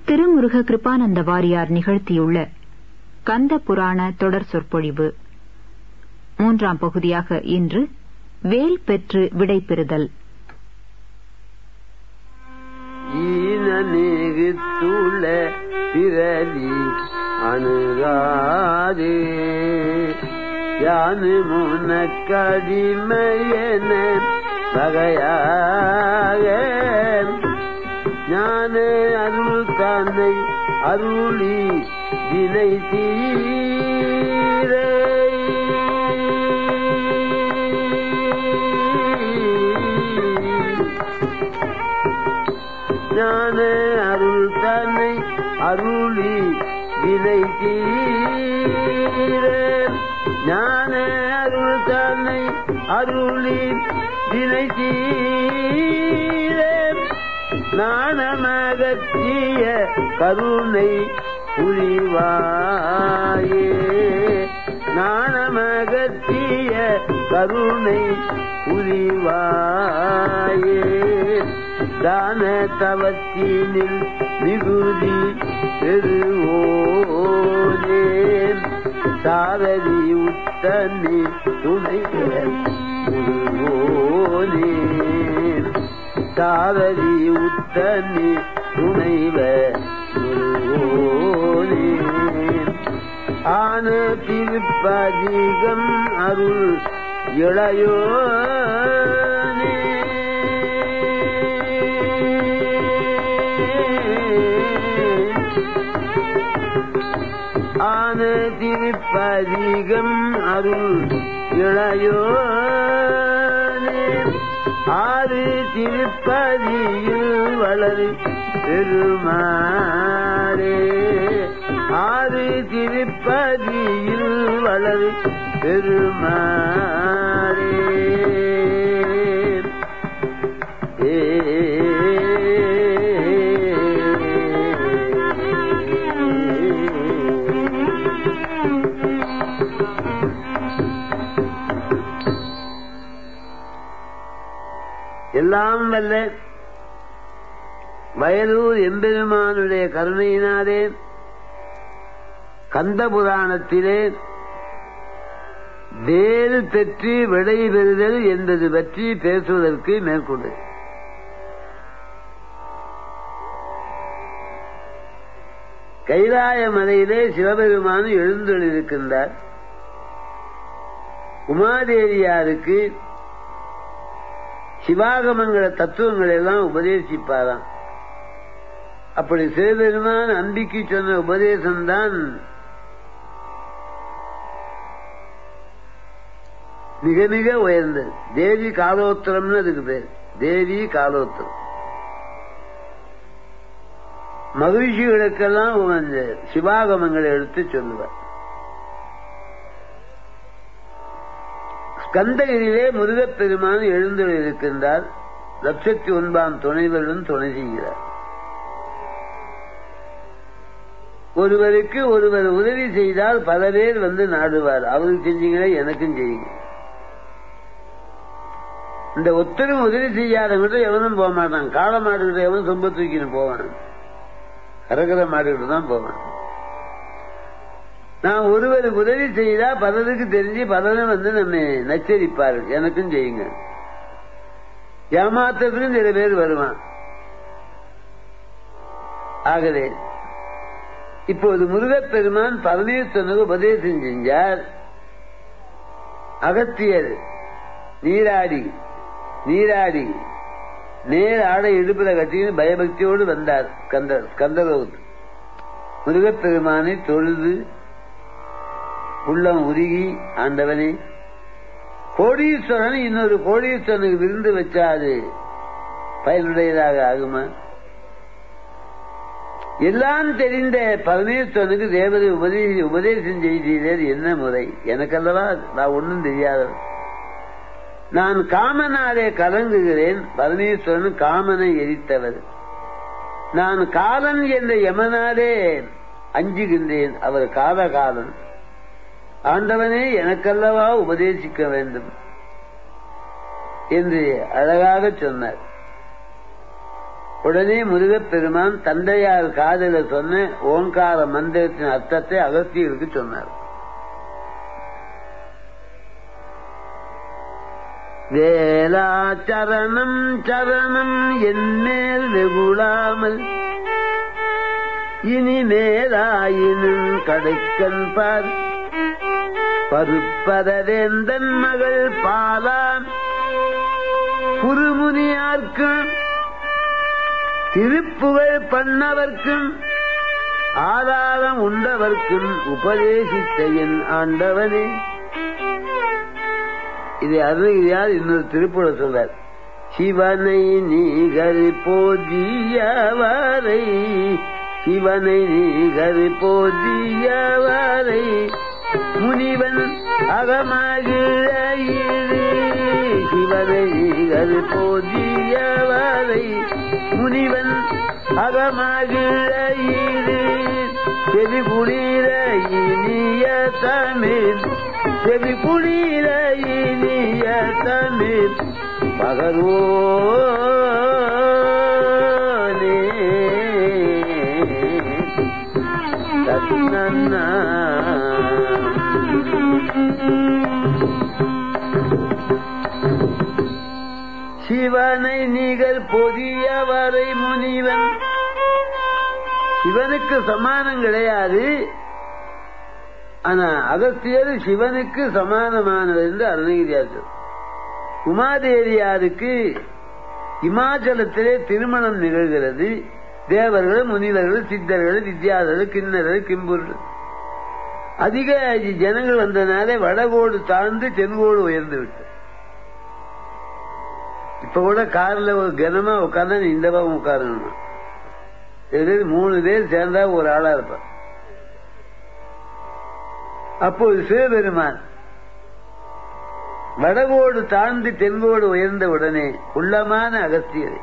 திருமுருக கிருபானந்த வாரியார் நிகழ்த்தியுள்ள கந்த புராண தொடர் சொற்பொழிவு மூன்றாம் பகுதியாக இன்று வேல் பெற்று விடை பெறுதல் ஈனநேகுத்துள்ள பிறவி அணுகாது யானு முனக்கடிமையன வகையாக ஞான அருள் தன்னை அருளி வினை தீரே ஞான அருள் தன்னை அருளி வினை தீர ஞான அருள் தன்னை அருளி வினை தீர நாணமகத்திய கருணை புரிவாயே நாணமகத்திய கருணை புரிவாயே தான தவத்தினில் மிகுதி பெறுவோனே சாரதி உத்தனி துணை முருகோனே சாரதி உத்தனி துணைவ முருகோனே ஆன திருப்பதிகம் அருள் இளையோனே ஆன திருப்பதிகம் அருள் இளையோனே ஆறு திருப்பதியில் வளரு பெருமாறே ஆறு திருப்பதியில் வளரு பெருமாறே ஏ எல்லாம் வல்ல வயலூர் எம்பெருமானுடைய கருணையினாலே கந்த புராணத்திலே வேறு பெற்று விடை பெறுதல் என்பது பற்றி பேசுவதற்கு மேற்கொண்டு கைலாய மலையிலே சிவபெருமான் எழுந்தொழிருக்கின்றார் உமாதேவியாருக்கு சிவாகமங்கள தத்துவங்களை எல்லாம் உபதேசிப்பாராம் அப்படி சிவபெருமான் அம்பிக்கு சொன்ன உபதேசம்தான் மிக மிக உயர்ந்தது தேவி காலோத்தரம்னு அதுக்கு பேர் தேவி காலோத்தரம் மகிழ்ச்சிகளுக்கெல்லாம் அந்த சிவாகமங்களை எடுத்து சொல்லுவார் ஸ்கந்தகிரியிலே முருகப்பெருமான் எழுந்தொழிருக்கின்றார் லட்சத்தி ஒன்பாம் துணைவருடன் துணை செய்கிறார் ஒருவருக்கு ஒருவர் உதவி செய்தால் பல பேர் வந்து நாடுவார் அவருக்கு செஞ்சீங்களே எனக்கும் செய்யுங்க இந்த ஒத்தரும் உதவி செய்யாதவங்கிட்ட எவனும் போக மாட்டான் காளை மாடுகிட்ட எவனும் சொம்ப தூக்கின்னு போவான் கரகர மாடுகிட்டு தான் போவான் நான் ஒருவருக்கு உதவி செய்தா பலருக்கு தெரிஞ்சு பலரும் வந்து நம்ம நச்சரிப்பாரு எனக்கும் செய்யுங்க ஏமாத்தத்துக்கும் சில பேர் வருவான் ஆகவே இப்போது முருகப்பெருமான் பரமேஸ்வரனுக்கு உபதேசம் செஞ்சார் அகத்தியர் நீராடி நீராடி நேர் ஆடை இடுப்புல கட்டின்னு பயபக்தியோடு வந்தார் கந்த கந்தலோகத்து முருகப்பெருமானை தொழுது உள்ளம் உருகி ஆண்டவனே கோடீஸ்வரன் இன்னொரு கோடீஸ்வரனுக்கு விருந்து வச்சாது பயனுடையதாக ஆகுமா எல்லாம் தெரிந்த பரமேஸ்வரனுக்கு தேவதை உபதேசி உபதேசம் செய்தீர் என்ன முறை எனக்கல்லவா நான் ஒன்றும் தெரியாதவன் நான் காமனாலே கலங்குகிறேன் பரமேஸ்வரன் காமனை எரித்தவர் நான் காலன் என்ற யமனாலே அஞ்சுகின்றேன் அவர் காலகாலன் ஆண்டவனே எனக்கல்லவா உபதேசிக்க வேண்டும் என்று அழகாக சொன்னார் உடனே முருகப்பெருமான் தந்தையார் காதல சொன்ன ஓங்கார மந்திரத்தின் அர்த்தத்தை அகஸ்தியருக்கு சொன்னார் வேலா சரணம் சரணம் என்மேல் வெகுளாமல் இனிமேலாயினும் கடைக்கன் பார் பருப்பதவேந்தன் மகள் பாலான் குருமுனியார்க்கும் திருப்புகழ் பண்ணவர்க்கும் ஆதாரம் உண்டவர்க்கும் உபதேசித்த என் ஆண்டவனே இது அருணகிரியார் இன்னொரு திருப்புழ சொல்றார் சிவனை நீகர் போதியவரை சிவனை நீகர் போதியவரை முனிவன் அகமகிழ சிவனை நீகர் போதியவரை முனிவன் அகமகிழ செவி குளிர இனிய தமிழ் செவி குளிர இனிய தமிழ் பகர்வோனே தன்னன்னா சிவனை நிகழ் பொதியவரை முனிவன் சிவனுக்கு சமானம் கிடையாது ஆனா அகஸ்தியர் சிவனுக்கு சமானமானவர் என்று அருணகிரியார் உமாதேவியாருக்கு இமாச்சலத்திலே திருமணம் நிகழ்கிறது தேவர்கள் முனிவர்கள் சித்தர்கள் வித்யாதர்கள் கிண்ணர்கள் கிம்புர்கள் அதிக ஜனங்கள் வந்தனாலே வடகோடு தாழ்ந்து தென்கோடு உயர்ந்து விட்டு இப்ப கூட கார்ல ஒரு கனமா உட்கார்ந்தா நீ இந்த பக்கம் உட்காரணும் மூணு பேர் சேர்ந்தா ஒரு ஆளா இருப்பார் அப்போது சிவபெருமான் வடகோடு தாழ்ந்து தென்கோடு உயர்ந்த உடனே உள்ளமான அகஸ்தியரை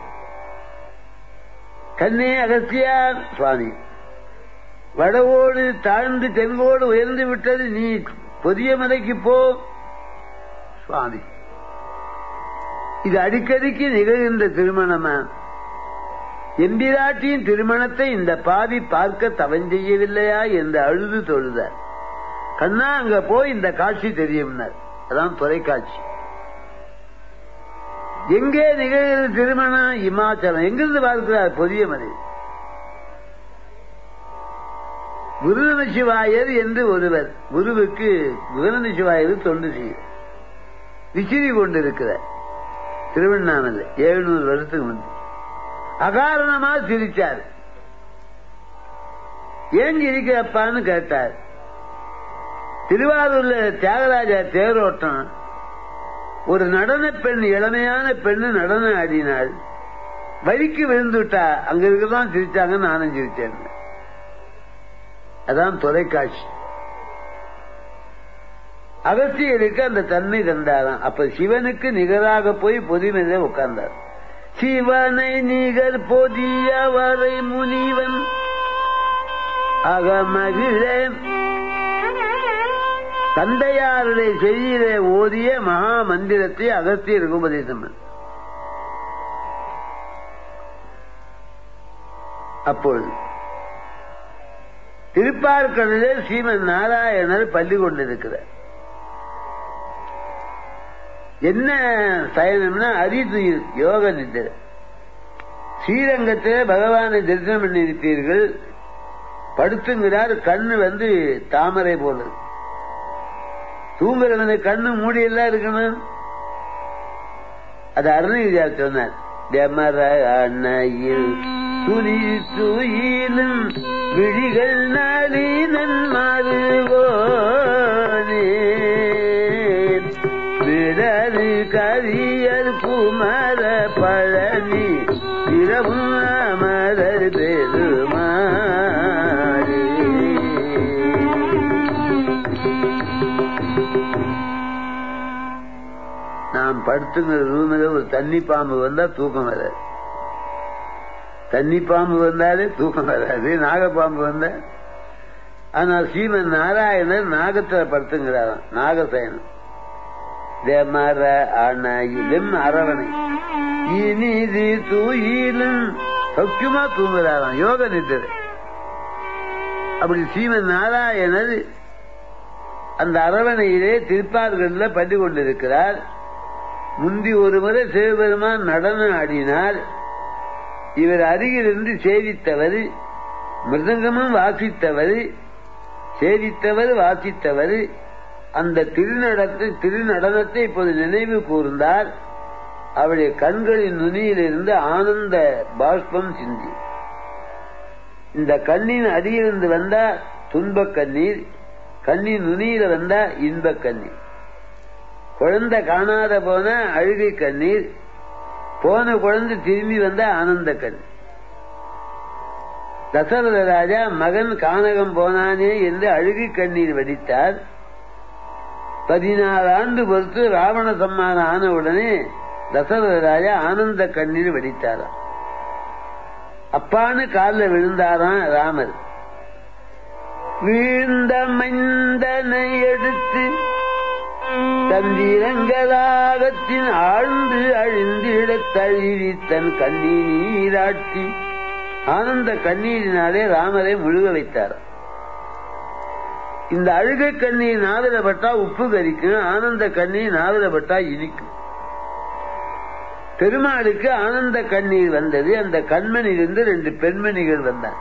கண்ணே அகஸ்தியார் சுவாமி வடகோடு தாழ்ந்து தென்கோடு உயர்ந்து விட்டது நீ புதிய மலைக்கு போ சுவாமி இது அடிக்கடிக்கு நிகழ்கின்ற திருமணமா எம்பிராட்டியின் திருமணத்தை இந்த பாவி பார்க்க தவஞ்செய்யவில்லையா என்று அழுது தொழுதார் கண்ணா அங்க போய் இந்த காட்சி தெரியும்னார் அதான் தொலைக்காட்சி எங்கே நிகழ்கிறது திருமணம் இமாச்சலம் எங்கிருந்து பார்க்கிறார் புதிய மலை குருநம சிவாயர் என்று ஒருவர் குருவுக்கு குருநம சிவாயர் தொண்டு செய்ய விசிறி கொண்டிருக்கிறார் திருவண்ணாமலை எழுநூறு வருஷத்துக்கு முன்பு அகாரணமா சிரிச்சார் ஏன் சிரிக்கிறப்பான்னு கேட்டார் திருவாரூர்ல தியாகராஜா தேரோட்டம் ஒரு நடன பெண் இளமையான பெண்ணு நடனம் ஆடினாள் வழிக்கு விழுந்துட்டா அங்க இருக்கதான் சிரிச்சாங்க நானும் சிரிச்சேன் அதான் தொலைக்காட்சி அகஸ்தியருக்கு அந்த தன்மை தந்தாராம் அப்ப சிவனுக்கு நிகராக போய் பொதுமையில உட்கார்ந்தார் சிவனை நிகர் பொதியவரை முனிவன் அகமகிழ தந்தையாருடைய செய்தியிலே ஓதிய மகா மந்திரத்தை அகஸ்தியருக்கு உபதேசம் அப்பொழுது திருப்பார்கடலே ஸ்ரீமன் நாராயணர் பள்ளி கொண்டிருக்கிறார் என்ன சயனம்னா அரிதுயில் யோக நித்திரை ஸ்ரீரங்கத்தில் பகவானை தரிசனம் பண்ணியிருப்பீர்கள் படுத்துங்கிறார் கண்ணு வந்து தாமரை போடுறது தூங்குறவன கண்ணு மூடியெல்லாம் இருக்கணும் அது அருணகிரியார் சொன்னார் டெமர அணையில் துணி துயிலும் விழிகள் நளினன் மாறுவோனே விடரு கரியர் குமர பழனி இரவும் அமரர் பெருமாறே நாம் படுத்துங்கிற ரூமில் ஒரு தண்ணி பாம்பு வந்தா தூக்கம் வராது தண்ணி பாம்பு வந்தாலே தூக்கம் வராது நாகப்பாம்பு வந்தா ஆனா ஸ்ரீமன் நாராயணர் நாகத்துல படுத்துங்கிறாராம் நாகசயனம் தேமர அணையிலும் அரவணை இனிது தூயிலும் சௌக்கியமா தூங்குறாராம் யோக நித்திரை அப்படி சீமன் நாராயணர் அந்த அரவணையிலே திருப்பார்கள்ல பள்ளி கொண்டிருக்கிறார் முந்தி ஒரு முறை சிவபெருமான் நடனம் ஆடினார் இவர் அருகிலிருந்து சேவித்தவர் மிருதங்கமும் வாசித்தவர் சேவித்தவர் வாசித்தவர் அந்த திருநடத்தை திருநடனத்தை இப்போது நினைவு கூர்ந்தார் அவருடைய கண்களின் நுனியிலிருந்து ஆனந்த பாஷ்பம் சிந்தி இந்த கண்ணின் அடியிலிருந்து வந்தா துன்பக் கண்ணீர் கண்ணின் நுனியில வந்தா இன்பக் கண்ணீர் குழந்தை காணாத போன அழுகை கண்ணீர் போன குழந்தை திரும்பி வந்த ஆனந்த கண்ணீர் தசரத ராஜா மகன் கானகம் போனானே என்று அழுகை கண்ணீர் வடித்தார் பதினாறு ஆண்டு பொறுத்து ராவண சம்மானம் ஆன உடனே தசரத ராஜா ஆனந்த கண்ணீர் வடித்தாராம் அப்பான்னு காலில் விழுந்தாராம் ராமர் வீழ்ந்த மைந்தனை எடுத்து தந்திரங்களாகத்தின் ஆழ்ந்து அழிந்திடத் தழுவி தன் கண்ணீர் நீராட்டி ஆனந்த கண்ணீரினாலே ராமரை முழுக வைத்தார் இந்த அழுகை கண்ணீர் நாவிலப்பட்டா உப்பு கரிக்கும் ஆனந்த கண்ணீர் நாவிலப்பட்டா இனிக்கும் பெருமாளுக்கு ஆனந்த கண்ணீர் வந்தது அந்த கண்மணியிலிருந்து ரெண்டு பெண்மணிகள் வந்தார்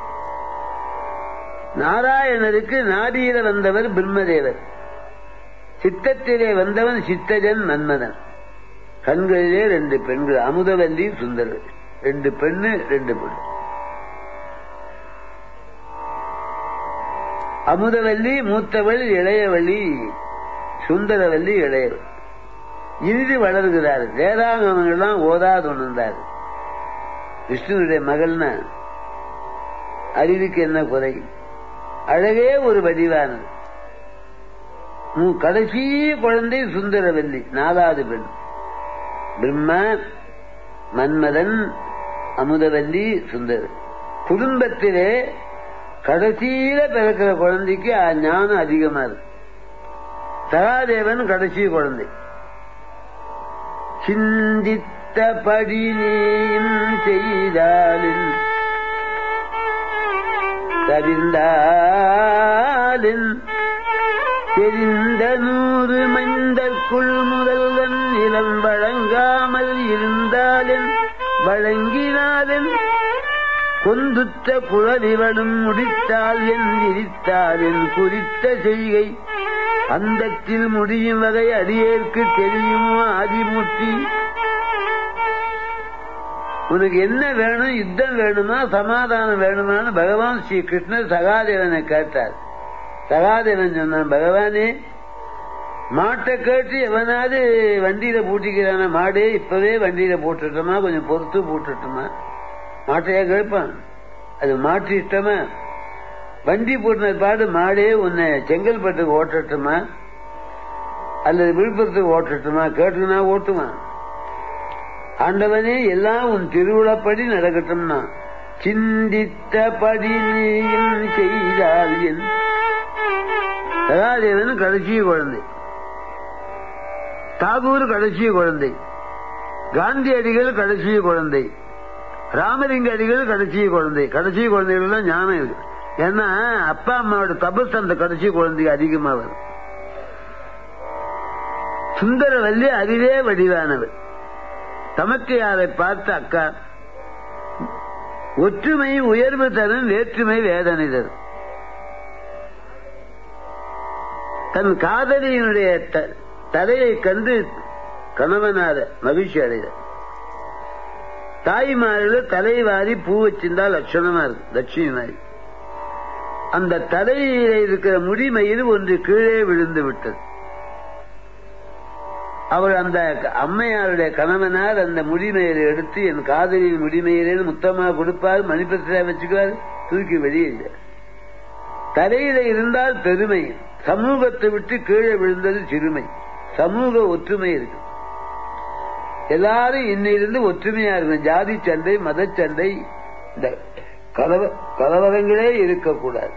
நாராயணருக்கு நாடியில வந்தவர் பிரம்மதேவர் சித்தத்திலே வந்தவன் சித்தஜன் மன்மதன் கண்களிலே ரெண்டு பெண்கள் அமுதவல்லி சுந்தரர் ரெண்டு பெண்ணு ரெண்டு பெண்ணு அமுதவல்லி மூத்தவள் இளையவள்ளி சுந்தரவல்லி இளையவள் இனிது வளர்கிறார் வேதாங்கமெல்லாம் ஓதாது உணர்ந்தார் விஷ்ணுடைய மகள்னா அறிவுக்கு என்ன குறை அழகே ஒரு வடிவானது கடைசி குழந்தை சுந்தரவல்லி நாலாவது பெண் பிரம்மா மன்மதன் அமுதவல்லி சுந்தரர் குடும்பத்திலே கடைசியில பிறக்கிற குழந்தைக்கு ஞானம் அதிகமா இருக்கு சகாதேவன் கடைசி குழந்தை சிந்தித்தபடி நீயும் செய்தாலின் தவிர்ந்தாலின் தெரிந்த நூறு மைந்தற்குள் முதல்வன் நிலம் வழங்காமல் இருந்தாலின் வழங்கினாலின் கொந்துத்த குழலிவனும் முடித்தால் என் விரித்தால் என் குறித்த செய்கை அந்தத்தில் முடியும் வகை அடியேற்கு தெரியுமோ ஆதிமூர்த்தி உனக்கு என்ன வேணும் யுத்தம் வேணுமா சமாதானம் வேணுமான்னு பகவான் ஸ்ரீ கிருஷ்ணர் சகாதேவனை கேட்டார் சகாதேவன் சொன்னான் பகவானே மாட்டை கேட்டு எவனாவது வண்டியில பூட்டிக்கிறான மாடே இப்பவே வண்டியில போட்டுட்டோமா கொஞ்சம் பொறுத்து போட்டுட்டோமா மாட்டையா கேட்பான் அது மாட்டு இஷ்டமா வண்டி போட்டின பாடு மாடே உன்னை செங்கல்பட்டுக்கு ஓட்டட்டுமா அல்லது விழுப்புரத்துக்கு ஓட்டட்டுமா கேட்டுனா ஓட்டுவான் ஆண்டவனே எல்லாம் உன் திருவிழப்படி நடக்கட்டும்னா சிந்தித்தபடி நீயும் செய்தால் என் சகாதேவன் கடைசி குழந்தை தாகூர் கடைசி குழந்தை காந்தியடிகள் கடைசி குழந்தை ராமலிங்க அடிகள் கடைசி குழந்தை கடைசி குழந்தைகள் ஞானம் இருக்கு ஏன்னா அப்பா அம்மாவோட தபஸ் அந்த கடைசி குழந்தைக்கு அதிகமா வரும் சுந்தரவல்லி அறிவே வடிவானவர் தமக்கு யாரை பார்த்த அக்கா ஒற்றுமை உயர்வு தரும் வேற்றுமை வேதனை தரும் தன் காதலியினுடைய தலையை கண்டு கணவனார மகிழ்ச்சி அடைகிறார் தாய்மார்கள் தலை வாரி பூ வச்சிருந்தா லட்சணமா இருக்கு லட்சுமி மாதிரி அந்த தலையில இருக்கிற முடிமயில் ஒன்று கீழே விழுந்து விட்டது அவர் அந்த அம்மையாருடைய கணவனார் அந்த முடிமயிலை எடுத்து என் காதலின் முடிமயிலே முத்தமாக கொடுப்பார் மணிப்பத்திரா வச்சுக்குவார் தூக்கி வெளியே தலையில இருந்தால் பெருமை சமூகத்தை விட்டு கீழே விழுந்தது சிறுமை சமூக ஒற்றுமை இருக்கு எல்லாரும் இன்னிலிருந்து ஒற்றுமையா இருக்கும் ஜாதி சண்டை மத சண்டை இந்த கலவரங்களே இருக்கக்கூடாது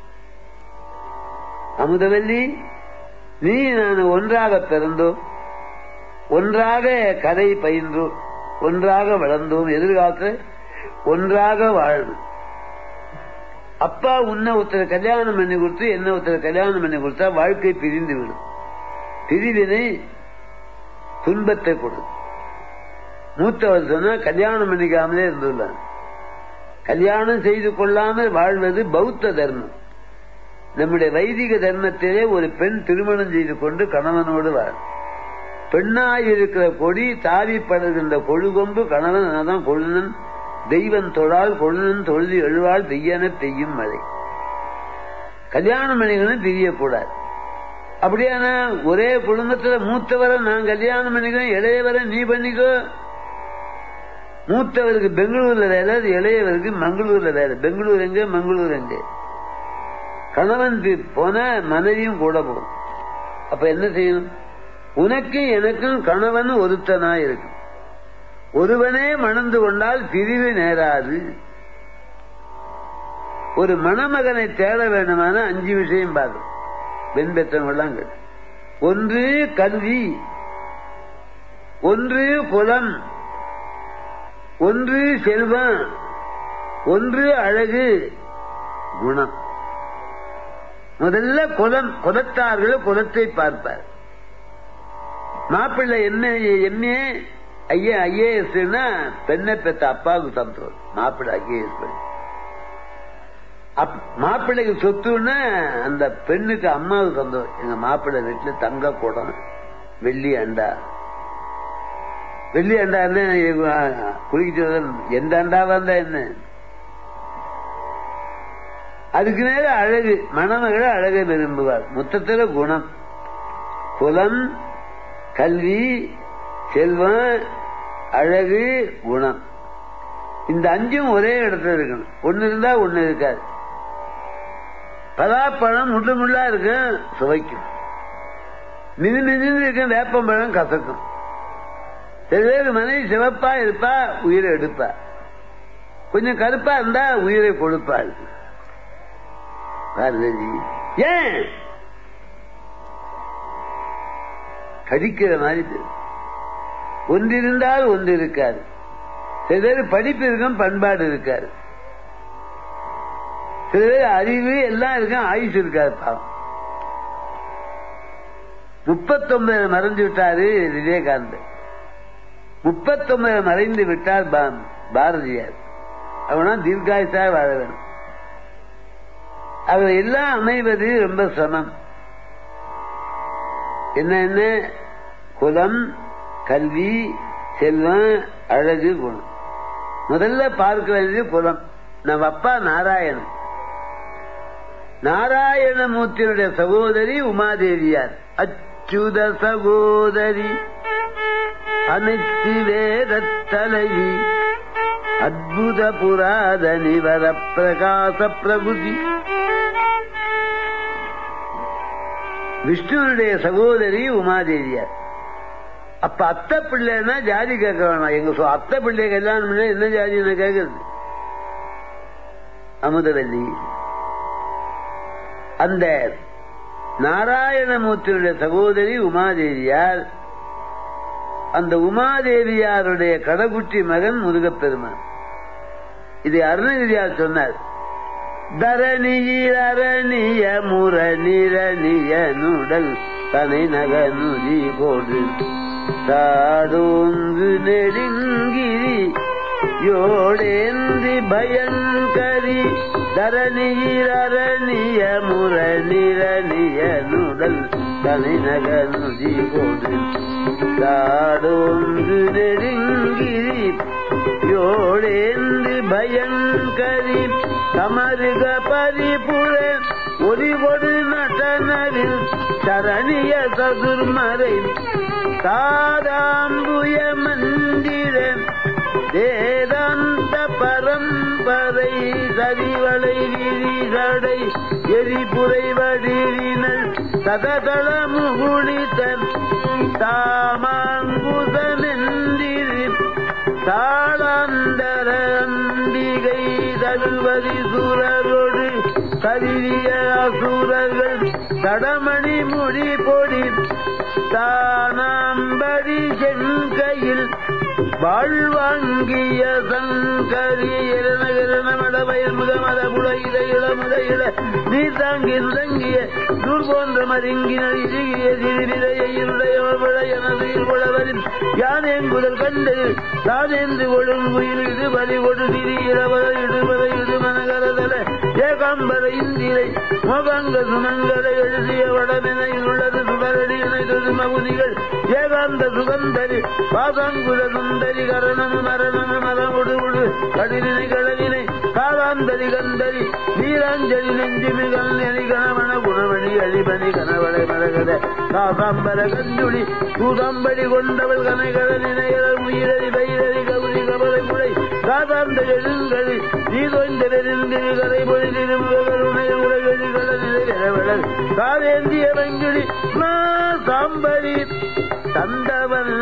அமுதவல்லி நீ நான் ஒன்றாக பிறந்தோம் ஒன்றாக கதை பயின்றோம் ஒன்றாக வளர்ந்தோம் எதிர்காலத்தில் ஒன்றாக வாழணும் அப்பா உன்னை ஒருத்தர் கல்யாணம் பண்ணி கொடுத்து என்ன ஒருத்தர் கல்யாணம் பண்ணி கொடுத்தா வாழ்க்கை பிரிந்து விடும் பிரிவினை துன்பத்தை கொடுக்கும் மூத்தவர் சொன்னா கல்யாணம் பண்ணிக்காமலே இருந்துள்ளார் கல்யாணம் செய்து கொள்ளாமல் வாழ்வது பௌத்த தர்மம் நம்முடைய வைதிக தர்மத்திலே ஒரு பெண் திருமணம் செய்து கொண்டு கணவனோடு வாழ் பெண்ணாயிருக்கிற கொடி தாவி படுகின்ற கொழுகொம்பு கணவன் தான் கொழுநன் தெய்வன் தொழால் கொழுநன் தொழுது எழுவாள் பெய்யன பெய்யும் மழை கல்யாணம் பண்ணிக்கணும் தெரியக்கூடாது அப்படியான ஒரே குடும்பத்துல மூத்தவரை நான் கல்யாணம் பண்ணிக்கிறேன் இளையவரை நீ பண்ணிக்கோ மூத்தவருக்கு பெங்களூர்ல வேலை இளையவருக்கு மங்களூர்ல வேலை பெங்களூர் எங்க மங்களூர் எங்க கணவன் போன மனைவியும் கூட போகும் அப்ப என்ன செய்யணும் உனக்கு எனக்கும் கணவன் ஒருத்தனா இருக்கும் ஒருவனே மணந்து கொண்டால் பிரிவு நேராது ஒரு மணமகனை தேட வேண்டுமான அஞ்சு விஷயம் பார்க்கும் பெண் பெற்றவங்களாம் ஒன்று கல்வி ஒன்று குலம் ஒன்று செல்வம் ஒன்று அழகு குணம் முதல்ல குலம் குலத்தார்கள் குலத்தை பார்ப்பார் மாப்பிள்ளை என்ன எம்ஏ ஐயா ஐஏஎஸ் பெண்ணை பெற்ற அப்பாவுக்கு சந்தோஷம் மாப்பிள்ளை ஐஏஎஸ் பண்ணி மாப்பிள்ளைக்கு சொத்துன்னா அந்த பெண்ணுக்கு அம்மாவுக்கு சந்தோஷம் எங்க மாப்பிள்ளை வீட்டுல தங்க குடம் வெள்ளி அண்டா வெள்ளி அண்டா என்ன குளிக்க எந்த அண்டாவா இருந்தா என்ன அதுக்கு மேல அழகு மணமகளை அழகை விரும்புவார் மொத்தத்துல குணம் குலம் கல்வி செல்வம் அழகு குணம் இந்த அஞ்சும் ஒரே இடத்துல இருக்கணும் ஒன்னு இருந்தா ஒன்னு இருக்காது பலாப்பழம் முள்ளு முள்ளா இருக்கும் சுவைக்கும் மிது மிதுன்னு இருக்கும் வேப்பம்பழம் கசக்கும் சில பேர் மனைவி சிவப்பா இருப்பா உயிரை எடுப்பா கொஞ்சம் கருப்பா இருந்தா உயிரை கொடுப்பாள் பார்வதி ஏன் கடிக்கிற மாதிரி ஒன்று இருந்தால் ஒன்று இருக்காது சில பேர் படிப்பு இருக்கும் பண்பாடு இருக்காது சில பேர் அறிவு எல்லாம் இருக்கும் ஆயுசு இருக்காது பாவம் முப்பத்தொன்பது மறைஞ்சு விட்டாரு விவேகானந்த் முப்பத்தொன்பது மறைந்து விட்டார் பாரதியார் அவனா தீர்காயுசா வாழ வேணும் அவர் எல்லாம் அமைவது ரொம்ப சிரமம் என்ன என்ன குலம் கல்வி செல்வம் அழகு குணம் முதல்ல பார்க்க வேண்டியது குலம் நம்ம அப்பா நாராயணன் நாராயணமூர்த்தியுடைய சகோதரி உமாதேவியார் அச்சுத சகோதரி அனைத்து வேத தலைவி அத்புத புராதனி வர பிரகாச பிரபுதி விஷ்ணுனுடைய சகோதரி உமாதேவியார் அப்ப அத்தை பிள்ளைன்னா ஜாதி கேட்க வேணாம் எங்க அத்தை பிள்ளை கல்யாணம் பண்ண என்ன ஜாதின்னு கேட்கறது அமுதவல்லி அந்த நாராயணமூர்த்தியுடைய சகோதரி உமாதேவியார் அந்த உமாதேவியாருடைய கடகுட்டி மகன் முருகப்பெருமான் இதை அருணகிரியார் சொன்னார் தரணியில் அரணிய முரணிரணிய நுடல் தனை நகனுதி கோடு தாடோங்கு நெடுங்கிரி யோடேந்தி பயங்கரி தரணியில் அரணிய முரணிரணிய நுடல் தனை நகனுதி கோடு தாடோங்கு நெடுங்கிரி யோடேந்து பயங்கரி சமருக பரிபுழ ஒளிவொடு நடனரில் சரணிய சதுர்மறை தாராம்புய மந்திர வேதாந்த பரம்பரை சரிவளை விரிசடை எரிபுரை வடிவினல் சததள முகுளித்தன் தாமாங்குதனெந்திரி தாளாந்தர அம்பிகை தருவதி சூரரோடு கருவிய அசுரர்கள் தடமணி முடி பொடி தானாம்படி செங்கையில் வாழ்வாங்கிய சங்கரி எரணகரணமடவயல் முதமத புலையில இளமுத இள நீர் தாங்கி நுடங்கிய நூல் போன்ற மருங்கினர் இறுகிய சிறுவிதையுடைய எனது இருபுலவரின் யானேங்குதல் கண்டு தானேந்து ஒழுங்குயில் இது பலி கொடு திரி இளவர இடுபத இடுமனகரதல ஏகாம்பர இந்திரை மோகங்க சுமங்கரை எழுதிய வடமென உள்ளது சுடரடி இணைந்தது மகுதிகள் ஏகாந்த சுகந்தரி பாதாங்குல சுந்தரி கரணம மரணம மரமுடு உடு கடிவினை கடவினை காலாந்தரி கந்தரி நீராஞ்சலி நெஞ்சுமி கல்நெறி கணவன குணமணி அழிபணி கணவளை மரகத காசாம்பர கஞ்சுளி தூதாம்படி கொண்டவள் கனைகட நினைகர உயிரறி பயிரறி கௌரி கபலை முளை காதாந்த எழுங்கழி நீதொய்ந்த பெருந்திரு கரை பொழிதிரு முகருணை உலகழி கட நிலை விரவழல் காவேந்திய வங்கிழி மா சாம்பரி தந்தவன்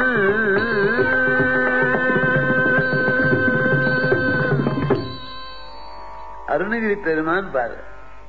அருணகிரி பெருமான் பாரு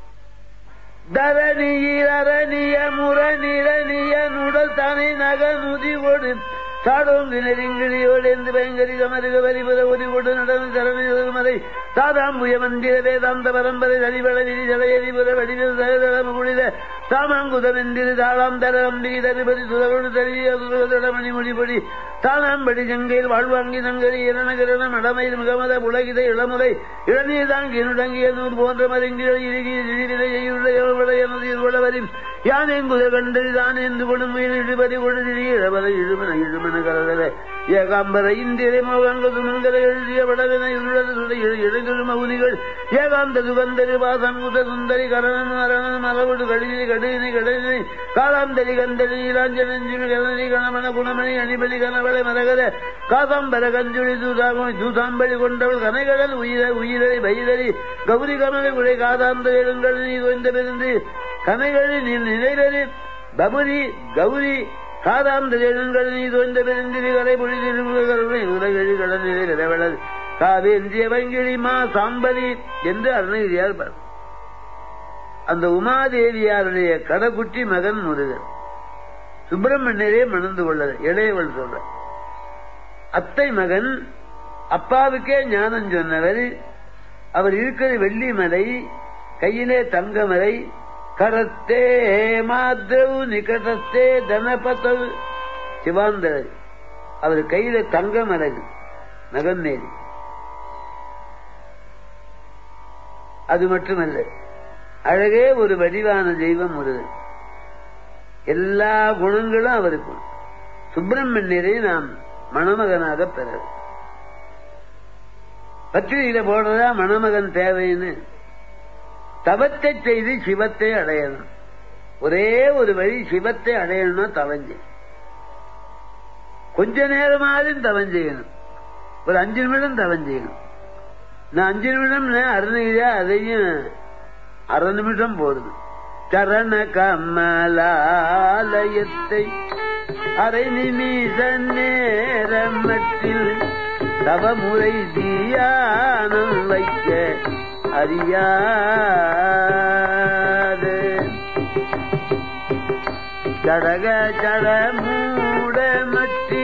தரணியில் அரணிய முரணிரணிய நுடல் தனை நக முதி கொடு சாடோங்கு நெருங்கிழியோடு என்று பயங்கரி கமருக வரிபுற ஒதி கொடு நடவு தரணி சாதாம்புய மந்திர வேதாந்த பரம்பரை தனிபட விதி தலையறிபுற வடிவில் சகதளம் குளிர சாமாங்குதம் என்றிரு தாளாம் தரம் தருபதி சுதகொடு தரிய மணிமொழிபடி தானாம்படி ஜங்கையில் வாழ்வாங்கி நங்கரி இரணகரண மடமையில் முகமத உலகித இளமுறை இளநீர் தாங்கி நுடங்கிய நூல் போன்ற மருங்கிகள் இறுகி இழிவிலையுள்ளவரின் யானேங்குத கண்டறி தான் என்று கொடும் இழுபதி கொடுதிரி இழவர இழுமன இழுமன கலதல ஏகாம்பர இந்திரை மோகங்க சுமங்கல எழுதிய வடவினை உள்ளது சுட இழங்குழு மகுதிகள் ஏகாந்த சுகந்தரி வாசங்குத சுந்தரி கரணன் மரணன் மரபுடு கடிதிரி கடிதினை கடலினை காலாந்தரி கந்தரி நீலாஞ்சனஞ்சுமி கலனி கணமன குணமணி அணிபலி கணவளை மரகர காசாம்பர கஞ்சுளி தூதாமணி தூதாம்படி கொண்டவள் கனைகடல் உயிர உயிரறி பயிரறி கௌரி கமலை உடை காதாந்த எழுங்கள் நீ கொய்ந்த பெருந்து கனைகளி நிலைரறி பபுரி கௌரி காதாந்த எழுங்கள் நீ தோய்ந்த பெருந்திரி கரை பொழிதிருமுகருணை உலகழி கடனிலை விரவளல் காவேந்திய வங்கிழி மா சாம்பரி என்று அருணகிரியார் பார் அந்த உமாதேவியாருடைய கடகுட்டி மகன் முருகன் சுப்பிரமணியரே மணந்து கொள்ளது இளையவள் சொல்ற அத்தை மகன் அப்பாவுக்கே ஞானம் சொன்னவர் அவர் இருக்கிற வெள்ளிமலை கையிலே தங்கமலை கரத்தே மாத்ரவு நிகடத்தே தனபதவு சிவாந்தர் அவர் கையில தங்கமலகு நகன்னேரி அது மட்டுமல்ல அழகே ஒரு வடிவான தெய்வம் முருகன் எல்லா குணங்களும் அவருக்கு சுப்பிரமணியரை நாம் மணமகனாக பெற பத்திரிகையில போடுறதா மணமகன் தேவைன்னு தவத்தை செய்து சிவத்தை அடையணும் ஒரே ஒரு வழி சிவத்தை அடையணும்னா தவஞ்சு கொஞ்ச நேரமாவது தவம் செய்யணும் ஒரு அஞ்சு நிமிடம் தவம் செய்யணும் நான் அஞ்சு நிமிடம் அருணகிரியா அதையும் அரை நிமிஷம் போடுது சரண கமலாலயத்தை அரை நிமிஷ நேரமற்றில் தவமுறை தியானம் வைக்க அறியாது சடக சட மூட மட்டி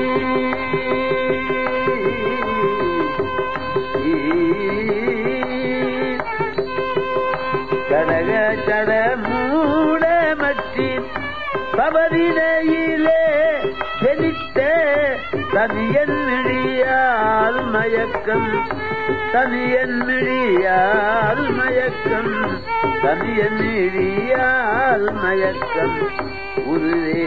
சடக சட மூட மட்டி பவரிலையிலே ஜெனித்த தனியன் மிழியால் மயக்கம் தனியன் மிழியால் மயக்கம் தனியன் மிழியால் மயக்கம் உருவே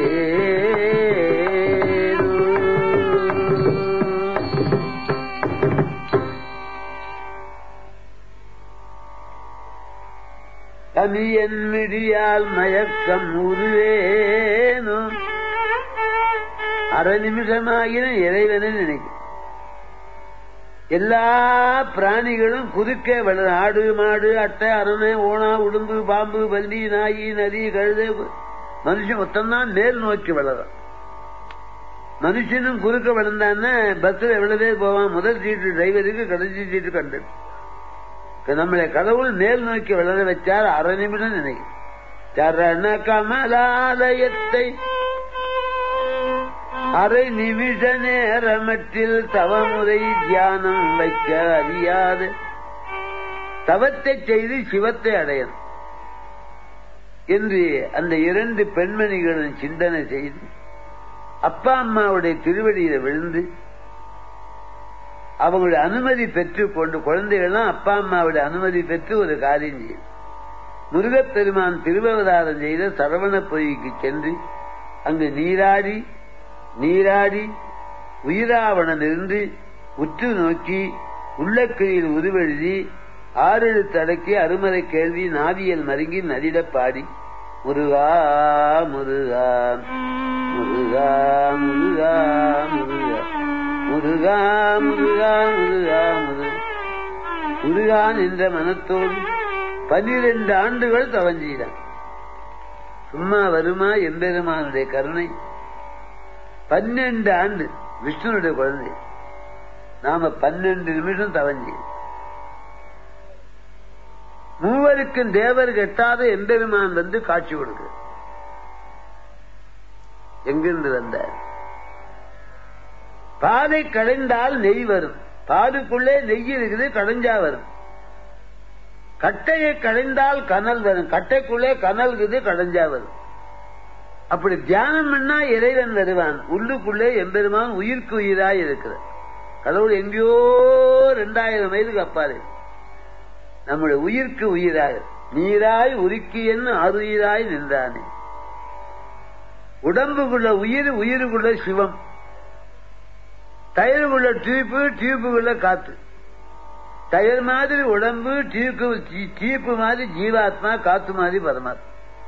தனியன் மிடியால் மயக்கம் உருவேனோ அரை நிமிஷமாகின இறைவனை நினைக்கும் எல்லா பிராணிகளும் குறுக்கே வளர ஆடு மாடு அட்டை அரணை ஓனா உடும்பு பாம்பு பல்லி நாயி நதி கழுதை மனுஷன் மொத்தம்தான் மேல் நோக்கி வளரும் மனுஷனும் குறுக்க வளர்ந்தான்னா பஸ்ல எவ்வளவு பேர் போவான் முதல் சீட்டு டிரைவருக்கு கடைசி சீட்டு கண்டு நம்மளை கடவுள் மேல் நோக்கி வளர வச்சார் அரை நிமிடம் நினைக்கும் சரண கமலாலயத்தை அரை நிமிஷ நேரமற்றில் தவமுறை தியானம் வைக்க அறியாது தவத்தை செய்து சிவத்தை அடையணும் என்று அந்த இரண்டு பெண்மணிகளும் சிந்தனை செய்து அப்பா அம்மாவுடைய திருவடியில விழுந்து அவங்களுடைய அனுமதி பெற்று கொண்டு குழந்தைகள்லாம் அப்பா அம்மாவுடைய அனுமதி பெற்று ஒரு காரியம் செய்யும் முருகப்பெருமான் திருவவதாரம் செய்த சரவண பொய்க்கு சென்று அங்கு நீராடி நீராடி உயிராவணன் இருந்து உற்று நோக்கி உள்ளக்கிழியில் உருவெழுதி ஆறெழுத்து அடக்கி அருமறை கேள்வி நாவியல் மருங்கி நதிட பாடி முருகா முருகா முருகா முருகா முருகா முருகா முருகா முருகா முருகா முருகான் என்ற மனத்தோடு பனிரெண்டு ஆண்டுகள் தவஞ்செய்தான் சும்மா வருமா எம்பெருமானுடைய கருணை பன்னெண்டு ஆண்டு விஷ்ணுனுடைய குழந்தை நாம பன்னெண்டு நிமிஷம் தவஞ்சி மூவருக்கும் தேவர் கெட்டாத எம்பெருமான் வந்து காட்சி கொடுக்க எங்கிருந்து வந்தார் பாதை கடைந்தால் நெய் வரும் பாலுக்குள்ளே நெய் இருக்குது கடைஞ்சா வரும் கட்டையை கடைந்தால் கனல் வரும் கட்டைக்குள்ளே கனல் இருக்குது கடைஞ்சா வரும் அப்படி தியானம் பண்ணா இறைவன் வருவான் உள்ளுக்குள்ளே எம்பெருமான் உயிர்க்கு உயிராய் இருக்கிறார் கடவுள் எங்கேயோ ரெண்டாயிரம் வயதுக்கு அப்பாரு நம்முடைய உயிர்க்கு உயிராய் நீராய் உருக்கி என்ன அருயிராய் நின்றானே உடம்புக்குள்ள உயிர் உயிருக்குள்ள சிவம் டயருக்குள்ள டியூப்பு டியூப்புக்குள்ள காத்து டயர் மாதிரி உடம்பு டியூப்பு டியூப்பு மாதிரி ஜீவாத்மா காத்து மாதிரி பரமாத்மா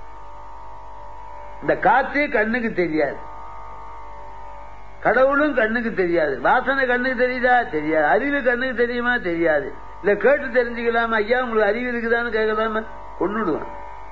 இந்த காத்து கண்ணுக்கு தெரியாது கடவுளும் கண்ணுக்கு தெரியாது வாசனை கண்ணுக்கு தெரியுதா தெரியாது அறிவு கண்ணுக்கு தெரியுமா தெரியாது இல்ல கேட்டு தெரிஞ்சுக்கலாமா ஐயா உங்களுக்கு அறிவு இருக்குதான்னு கேட்கலாமா கொண்டுடுவான்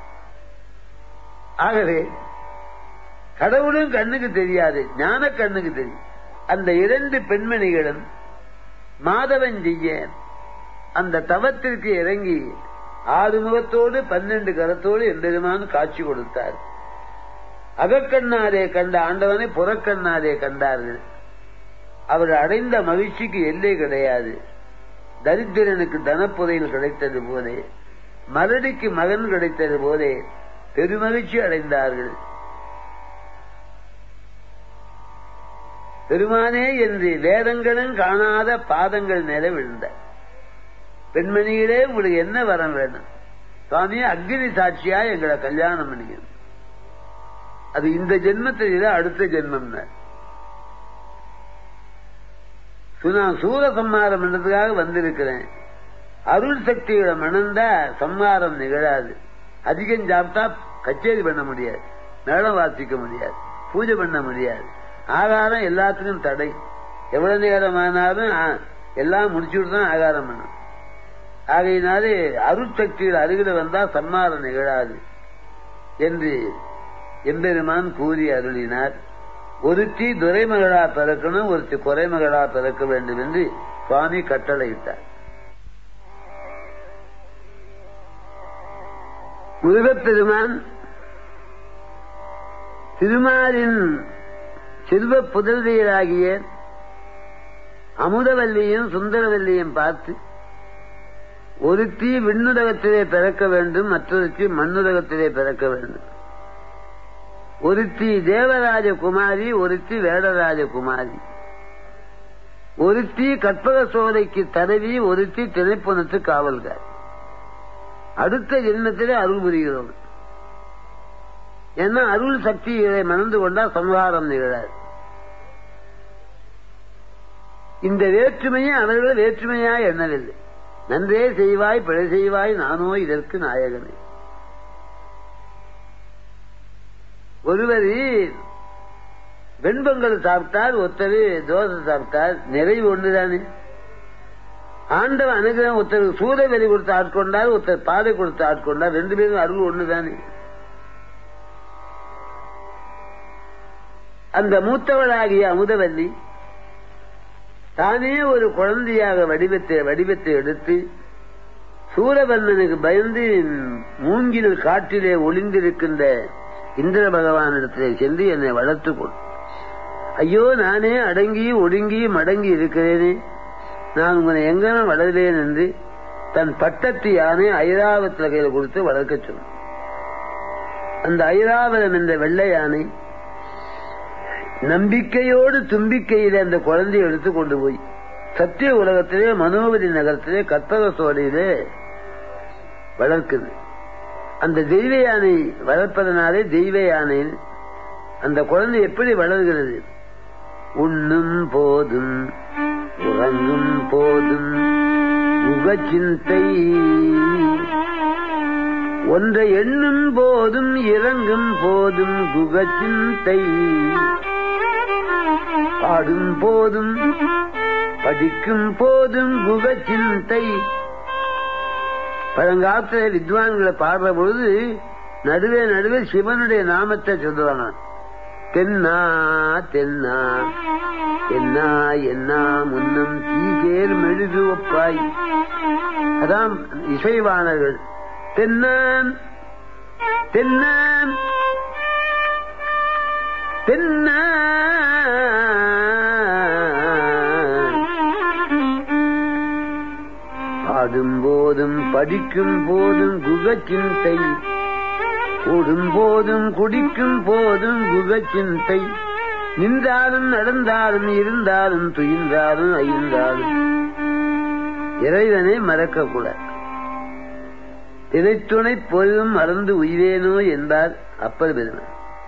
ஆகவே கடவுளும் கண்ணுக்கு தெரியாது ஞான கண்ணுக்கு தெரியும் அந்த இரண்டு பெண்மணிகளும் மாதவன் செய்ய அந்த தவத்திற்கு இறங்கி ஆறு முகத்தோடு பன்னெண்டு கரத்தோடு எம்பெருமான் காட்சி கொடுத்தார் அகக்கண்ணாரே கண்ட ஆண்டவனை புறக்கண்ணாரே கண்டார்கள் அவர் அடைந்த மகிழ்ச்சிக்கு எல்லை கிடையாது தரித்திரனுக்கு தனப்புதையில் கிடைத்தது போதே மலடிக்கு மகன் கிடைத்தது போதே பெருமகிழ்ச்சி அடைந்தார்கள் பெருமானே என்று வேதங்களும் காணாத பாதங்கள் மேல விழுந்த பெண்மணிகளே உங்களுக்கு என்ன வரம் வேணும் சுவாமி அக்னி சாட்சியா எங்களை கல்யாணம் பண்ணிக்கணும் அது இந்த ஜென்மத்தில் இல்ல அடுத்த ஜென்மம் நான் சூர சம்மாரம் என்றதுக்காக வந்திருக்கிறேன் அருள் சக்தியோட மணந்தா சம்மாரம் நிகழாது அதிகம் சாப்பிட்டா கச்சேரி பண்ண முடியாது மேளம் வாசிக்க முடியாது பூஜை பண்ண முடியாது ஆகாரம் எல்லாத்துக்கும் தடை எவ்வளவு நேரம் ஆனாலும் எல்லாம் முடிச்சுட்டு தான் ஆகாரம் பண்ணும் ஆகையினாலே அருட்சக்திகள் அருகில வந்தா சம்மாரம் நிகழாது என்று எம்பெருமான் கூறி அருளினார் ஒருத்தி துரைமகளா பிறக்கணும் ஒருத்தி குறைமகளா பிறக்க வேண்டும் என்று சுவாமி கட்டளையிட்டார் முருகப்பெருமான் திருமாலின் செல்வ புதல்வியராகிய அமுதவல்லியும் சுந்தரவல்லியும் பார்த்து ஒருத்தி விண்ணுலகத்திலே பிறக்க வேண்டும் மற்றொருத்தி மண்ணுலகத்திலே பிறக்க வேண்டும் ஒருத்தி தேவராஜ குமாரி ஒருத்தி வேடராஜ குமாரி ஒருத்தி கற்பக சோதைக்கு தடவி ஒருத்தி திணைப்புணத்து காவல்கார் அடுத்த ஜென்மத்திலே அருள் புரிகிறோம் ஏன்னா அருள் சக்திகளை மணந்து கொண்டா சம்ஹாரம் நிகழாது இந்த வேற்றுமையை அவர்கள் வேற்றுமையா எண்ணவில்லை நன்றே செய்வாய் பிழை செய்வாய் நானோ இதற்கு நாயகனே ஒருவர் வெண்பொங்கல் சாப்பிட்டார் ஒருத்தர் தோசை சாப்பிட்டார் நிறைவு ஒன்றுதானே ஆண்டவன் அனுகிரகம் ஒருத்தர் சூத வெளி கொடுத்து ஆட்கொண்டார் ஒருத்தர் பாதை கொடுத்து ஆட்கொண்டார் ரெண்டு பேரும் அருள் ஒண்ணுதானே அந்த மூத்தவளாகிய அமுதவல்லி தானே ஒரு குழந்தையாக வடிவத்தை வடிவத்தை எடுத்து சூரபல்லனுக்கு பயந்து மூங்கில் காட்டிலே ஒளிந்திருக்கின்ற இந்திர பகவானிடத்திலே சென்று என்னை வளர்த்துக் கொள் ஐயோ நானே அடங்கி ஒடுங்கி மடங்கி இருக்கிறேனே நான் உங்களை எங்கன வளர்கிறேன் என்று தன் பட்டத்து யானை ஐராவத்துல கையில் கொடுத்து வளர்க்க சொன்னான் அந்த ஐராவதம் என்ற வெள்ளை யானை நம்பிக்கையோடு தும்பிக்கையில அந்த குழந்தையை எடுத்து கொண்டு போய் சத்திய உலகத்திலே மனோபதி நகரத்திலே கற்பக சோலையிலே வளர்க்குது அந்த தெய்வ யானை வளர்ப்பதனாலே தெய்வ யானை அந்த குழந்தை எப்படி வளர்கிறது உண்ணும் போதும் உறங்கும் போதும் முகச்சிந்தை ஒன்றை எண்ணும் போதும் இறங்கும் போதும் குகச்சிந்தை பாடும் போதும் படிக்கும் போதும் குகச்சிந்தை பழங்காலத்துல வித்வான்களை பாடுற பொழுது நடுவே நடுவே சிவனுடைய நாமத்தை சொல்லுவாங்க தென்னா தென்னா என்னா என்னா முன்னம் தீசேர் மெழுகு ஒப்பாய் அதான் இசைவாணர்கள் தென்னான் தென்னான் தென்னா பாடும் போதும் படிக்கும் போதும் குகச்சிந்தை கூடும் போதும் குடிக்கும் போதும் குகச்சிந்தை நின்றாலும் நடந்தாலும் இருந்தாலும் துயின்றாலும் அயின்றாலும் இறைவனை மறக்கக்கூடாது திரைத்துணை பொழுதும் மறந்து உய்வேனோ என்பார் அப்பர் பெருமை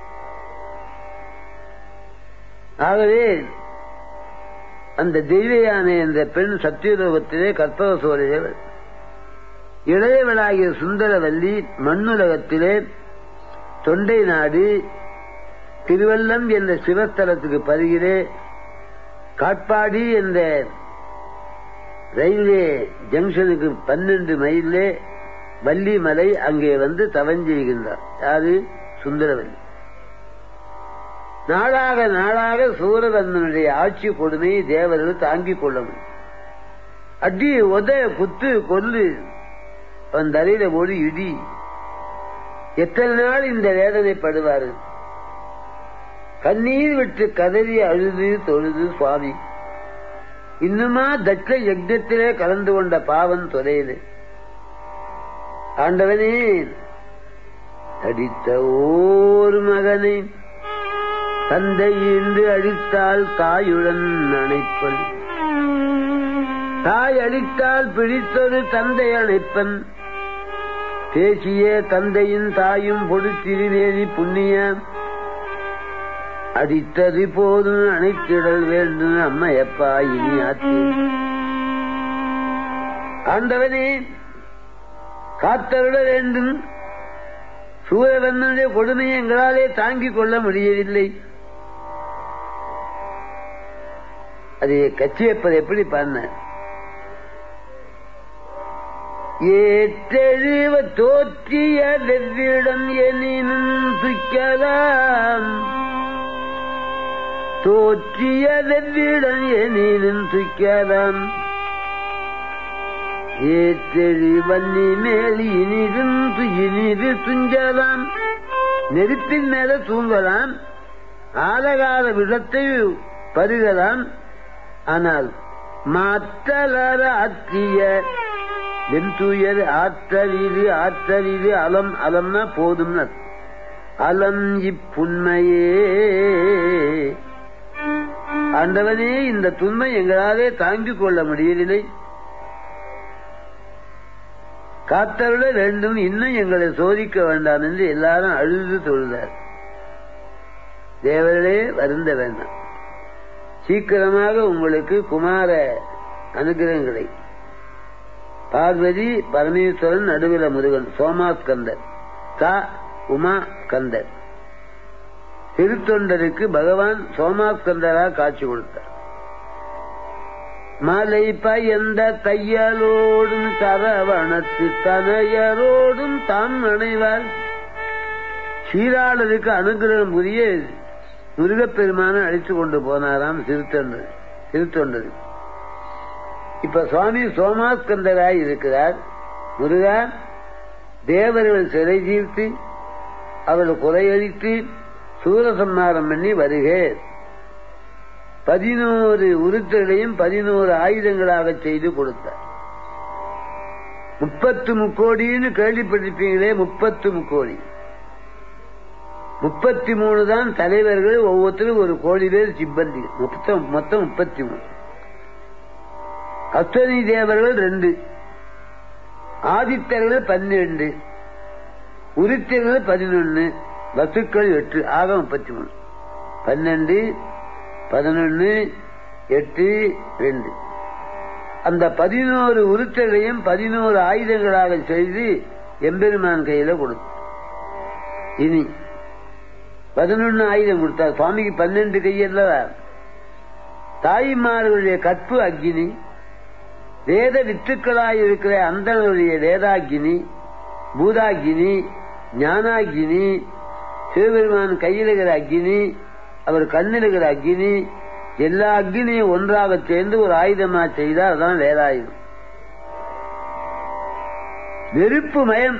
ஆகவே அந்த தெய்வ யானை என்ற பெண் சத்தியலோகத்திலே கற்பக சோழைகள் இளையவளாகிய சுந்தரவல்லி மண்ணுலகத்திலே தொண்டை நாடு திருவல்லம் என்ற சிவஸ்தலத்துக்கு பருகிலே காட்பாடி என்ற ரயில்வே ஜங்ஷனுக்கு பன்னெண்டு மைலே வள்ளிமலை அங்கே வந்து தவஞ்செய்கின்றார் யாரு சுந்தரவல்லி நாளாக நாளாக சூரதந்தனுடைய ஆட்சி கொடுமையை தேவர்கள் தாங்கிக் கொள்ள முடியும் அடி உத குத்து கொல்லு அவன் தலையில ஒரு இடி எத்தனை நாள் இந்த வேதனைப்படுவாரு கண்ணீர் விட்டு கதறி அழுது தொழுது சுவாமி இன்னுமா தட்ச யஜத்திலே கலந்து கொண்ட பாவம் தொலையுது ஆண்டவனே அடித்த ஓர் மகனை தந்தை இன்று அழித்தால் தாயுடன் அணைப்பன் தாய் அழித்தால் பிடித்தொரு தந்தை அணைப்பன் பேசிய தந்தையின் தாயும் பொடுத்திருநேரி புண்ணிய அடித்தது போதும் அணைத்திடல் வேண்டும் அம்மையப்பா இனி ஆத்தி ஆண்டவனே காத்தருட வேண்டும் சூரியவந்தனுடைய கொடுமையை எங்களாலே தாங்கிக் கொள்ள முடியவில்லை அதை கச்சியப்பது எப்படி பண்ண ஏற்றெழுவ தோற்றிய வெவ்விடம் எனினும் துய்க்கலாம் தோற்றிய வெவ்விடம் எனினும் துய்க்கலாம் ஏற்றெழி வன்னி மேல் இனிருந்து இனிது துஞ்சலாம் நெருப்பின் மேல தூங்கலாம் ஆலகால விடத்தை பருகலாம் ஆனால் மாற்றலர ஆற்றிய வெண்துயர் ஆற்றலிது ஆற்றலிது அலம் அலம்னா போதும் அலம் இப்புண்மையே ஆண்டவனே இந்த துண்மை எங்களாலே தாங்கிக் கொள்ள முடியவில்லை காத்தருட வேண்டும் இன்னும் எங்களை சோதிக்க வேண்டாம் என்று எல்லாரும் அழுது தொழுதார் தேவர்களே வருந்த வேண்டாம் சீக்கிரமாக உங்களுக்கு குமார அனுகிரகங்களை பார்வதி பரமேஸ்வரன் நடுவில முருகன் சோமாஸ்கந்தர் தா உமா கந்தர் திருத்தொண்டருக்கு பகவான் சோமாஸ்கந்தரா காட்சி கொடுத்தார் மலை பயந்த தையலோடும் சரவணத்து தனையரோடும் தாம் அணைவார் சீராளருக்கு அனுகிரகம் புரிய முருகப்பெருமான அழைத்து கொண்டு போனாராம் திருத்தொண்டர் திருத்தொண்டர் இப்ப சுவாமி சோமாஸ்கந்தராய் இருக்கிறார் முருகா தேவர்கள் சிறை தீர்த்து அவர்கள் குறையழித்து சூரசம்மாரம் பண்ணி வருகே பதினோரு உருத்தர்களையும் பதினோரு ஆயுதங்களாக செய்து கொடுத்தார் முப்பத்து முக்கோடின்னு கேள்விப்பட்டிருப்பீங்களே முப்பத்து முக்கோடி முப்பத்தி மூணு தான் தலைவர்கள் ஒவ்வொருத்தரும் ஒரு கோடி பேர் சிப்பந்தி மொத்தம் மொத்தம் முப்பத்தி மூணு அஸ்வனி தேவர்கள் ரெண்டு ஆதித்தர்கள் பன்னிரண்டு உருத்தியர்கள் பதினொன்னு வசுக்கள் எட்டு ஆக முப்பத்தி மூணு பன்னெண்டு பதினொன்னு எட்டு ரெண்டு அந்த பதினோரு உருத்தர்களையும் பதினோரு ஆயுதங்களாக செய்து எம்பெருமான் கையில கொடுத்து இனி பதினொன்னு ஆயுதம் கொடுத்தார் சுவாமிக்கு பன்னெண்டு கையல்ல தாய்மார்களுடைய கற்பு அக்னி வேத வித்துக்களாய் இருக்கிற அந்தனுடைய வேதாகினி பூதாகினி ஞானாகினி சிவபெருமான் கையில் இருக்கிற அக்னி அவர் கண்ணில் இருக்கிற அக்னி எல்லா அக்னியும் ஒன்றாக சேர்ந்து ஒரு ஆயுதமா செய்தால் அதான் வேலாயுதம் நெருப்பு மயம்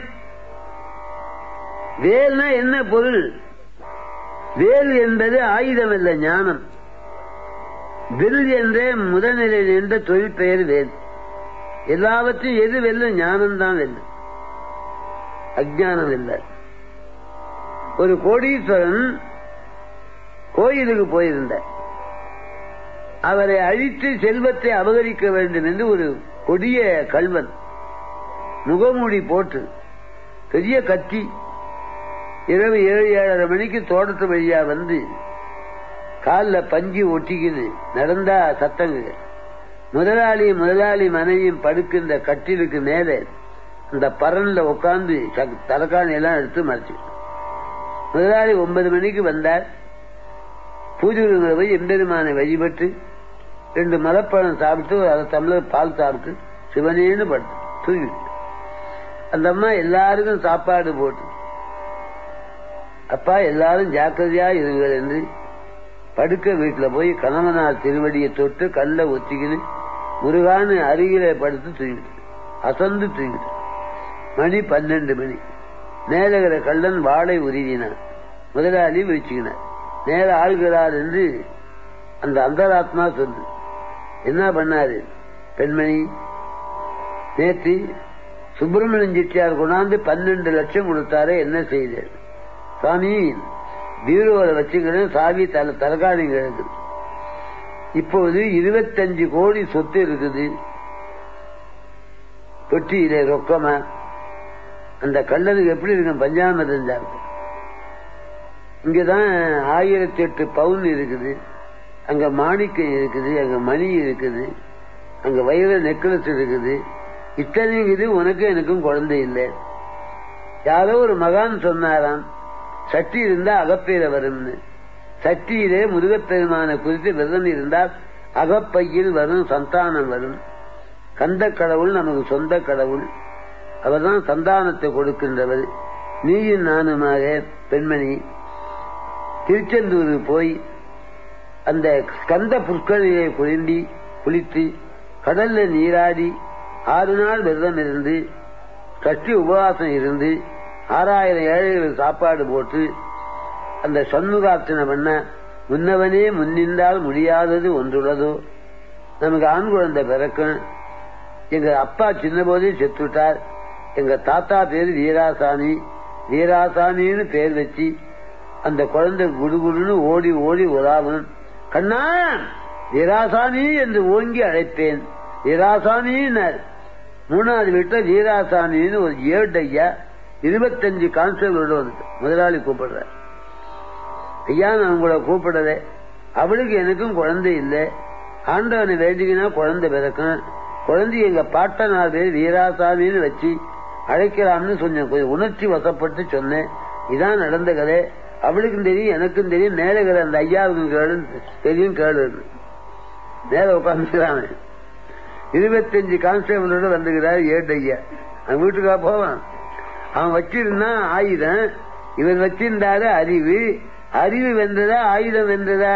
வேல்னா என்ன பொருள் வேல் என்பது ஆயுதம் அல்ல ஞானம் வில் என்றே முதல்நிலை என்ற தொழில் பெயர் வேல் எல்லாவற்றையும் எது வெல்லும் ஞானம்தான் வெல்லும் அஜானம் இல்லை ஒரு கோடீஸ்வரன் கோயிலுக்கு போயிருந்த அவரை அழித்து செல்வத்தை அபகரிக்க வேண்டும் என்று ஒரு கொடிய கல்வன் முகமூடி போட்டு பெரிய கத்தி இரவு ஏழு ஏழரை மணிக்கு தோட்டத்து வழியா வந்து காலில் பஞ்சு ஒட்டிக்கின்னு நடந்தா சத்தங்க முதலாளி முதலாளி மனைவியும் படுக்கின்ற கட்டிலுக்கு மேலே அந்த பரன்ல உட்கார்ந்து தலைக்காணி எல்லாம் எடுத்து மறைச்சு முதலாளி ஒன்பது மணிக்கு வந்தார் பூஜை போய் எம்பெருமானை வழிபட்டு ரெண்டு மரப்பழம் சாப்பிட்டு ஒரு அரை தமிழர் பால் சாப்பிட்டு சிவனேன்னு படுத்து தூங்கி அந்த அம்மா எல்லாருக்கும் சாப்பாடு போட்டு அப்பா எல்லாரும் ஜாக்கிரதையா இருங்கள் என்று படுக்க வீட்டுல போய் கணவனார் திருவடியை தொட்டு கல்ல ஒத்திக்கின்னு முருகான்னு அருகில படுத்து தூங்கிட்டு அசந்து தூங்கிட்டு மணி பன்னெண்டு மணி மேலகிற கள்ளன் வாழை உருவினான் முதலாளி விரிச்சுக்கினார் நேர ஆள்கிறார் என்று அந்த அந்தராத்மா சொல்லு என்ன பண்ணாரு பெண்மணி நேற்று சுப்பிரமணியன் செட்டியார் கொண்டாந்து பன்னெண்டு லட்சம் கொடுத்தாரு என்ன செய்தார் சுவாமி பீரோவில் வச்சுக்கிறேன் சாவி தல தலகாணி கிழக்கு இப்போது இருபத்தஞ்சு கோடி சொத்து இருக்குது தொட்டியிலே ரொக்கமா அந்த கல்லனுக்கு எப்படி இருக்கும் பஞ்சாமதம் சாப்பிட்டு இங்கதான் ஆயிரத்தி எட்டு பவுன் இருக்குது அங்க மாணிக்கம் இருக்குது அங்க மணி இருக்குது அங்க வயிறு நெக்லஸ் இருக்குது இத்தனையும் இது உனக்கும் எனக்கும் குழந்தை இல்லை யாரோ ஒரு மகான் சொன்னாராம் சட்டி இருந்தா அகப்பேர வரும்னு சட்டியிலே முருகப்பெருமான குறித்து விரதம் இருந்தால் அகப்பையில் வரும் சந்தானம் வரும் கந்த கடவுள் நமக்கு சொந்த கடவுள் அவர்தான் சந்தானத்தை கொடுக்கின்றவர் நீயும் நானுமாக பெண்மணி திருச்செந்தூர் போய் அந்த ஸ்கந்த புற்களிலே குளிண்டி குளித்து கடல்ல நீராடி ஆறு நாள் விரதம் இருந்து கட்சி உபவாசம் இருந்து ஆறாயிரம் ஏழைகளுக்கு சாப்பாடு போட்டு அந்த சண்முகார்த்தனை பண்ண முன்னவனே முன்னின்றால் முடியாதது ஒன்றுள்ளதோ நமக்கு ஆண் குழந்தை பிறக்கும் எங்க அப்பா சின்ன போதே செத்துட்டார் எங்க தாத்தா பேரு வீராசாமி வீராசாமின்னு பேர் வச்சு அந்த குழந்தை குடுகுடுன்னு ஓடி ஓடி உலாவும் கண்ணா வீராசாமி என்று ஓங்கி அழைப்பேன் வீராசாமின்னார் மூணாவது வீட்டுல வீராசாமின்னு ஒரு ஏழு ஐயா இருபத்தஞ்சு கான்ஸ்டபிளோட வந்து முதலாளி கூப்பிடுற ஐயா நான் உங்களை கூப்பிடல அவளுக்கு எனக்கும் குழந்தை இல்லை ஆண்டவனை வேண்டிக்கினா குழந்தை பிறக்கும் குழந்தை எங்க பாட்டனார் பேர் வீராசாமின்னு வச்சு அழைக்கலாம்னு சொன்னேன் கொஞ்சம் உணர்ச்சி வசப்பட்டு சொன்னேன் இதான் நடந்த கதை அவளுக்கும் தெரியும் எனக்கும் தெரியும் மேலே அந்த ஐயாவுக்கும் கேளு தெரியும் கேளு மேல உட்காந்துக்கிறான் இருபத்தஞ்சு கான்ஸ்டபிளோட வந்துக்கிறார் ஏட்டு ஐயா அவன் வீட்டுக்கா போவான் அவன் வச்சிருந்தான் ஆயுதம் இவன் வச்சிருந்தாரு அறிவு அறிவு வென்றதா ஆயுதம் வென்றதா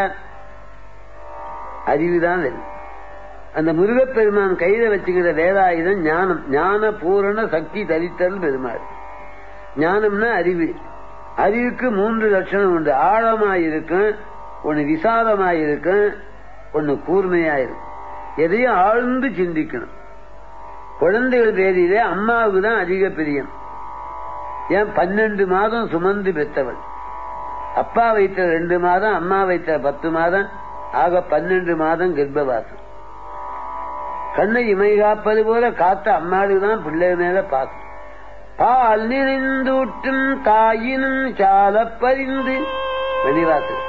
அறிவுதான் வெல்லும் அந்த முருகப்பெருமான் கையில வச்சுக்கிற வேதாயுதம் ஞானம் ஞான பூரண சக்தி தரித்தல் பெருமாள் ஞானம்னா அறிவு அறிவுக்கு மூன்று லட்சணம் உண்டு ஆழமாயிருக்கும் ஒன்னு விசாலமாயிருக்கும் ஒண்ணு கூர்மையாயிரும் எதையும் ஆழ்ந்து சிந்திக்கணும் குழந்தைகள் பேரிலே அம்மாவுக்கு தான் அதிக பிரியம் ஏன் பன்னெண்டு மாதம் சுமந்து பெற்றவள் அப்பா வைத்த ரெண்டு மாதம் அம்மா வைத்த பத்து மாதம் ஆக பன்னெண்டு மாதம் கர்ப்பவாசம் கண்ணை இமை காப்பது போல காத்த அம்மாவுக்கு தான் பிள்ளை மேல பாசம் பால் நிறைந்தூட்டும் தாயினும் சால பறிந்து வெளிவாசல்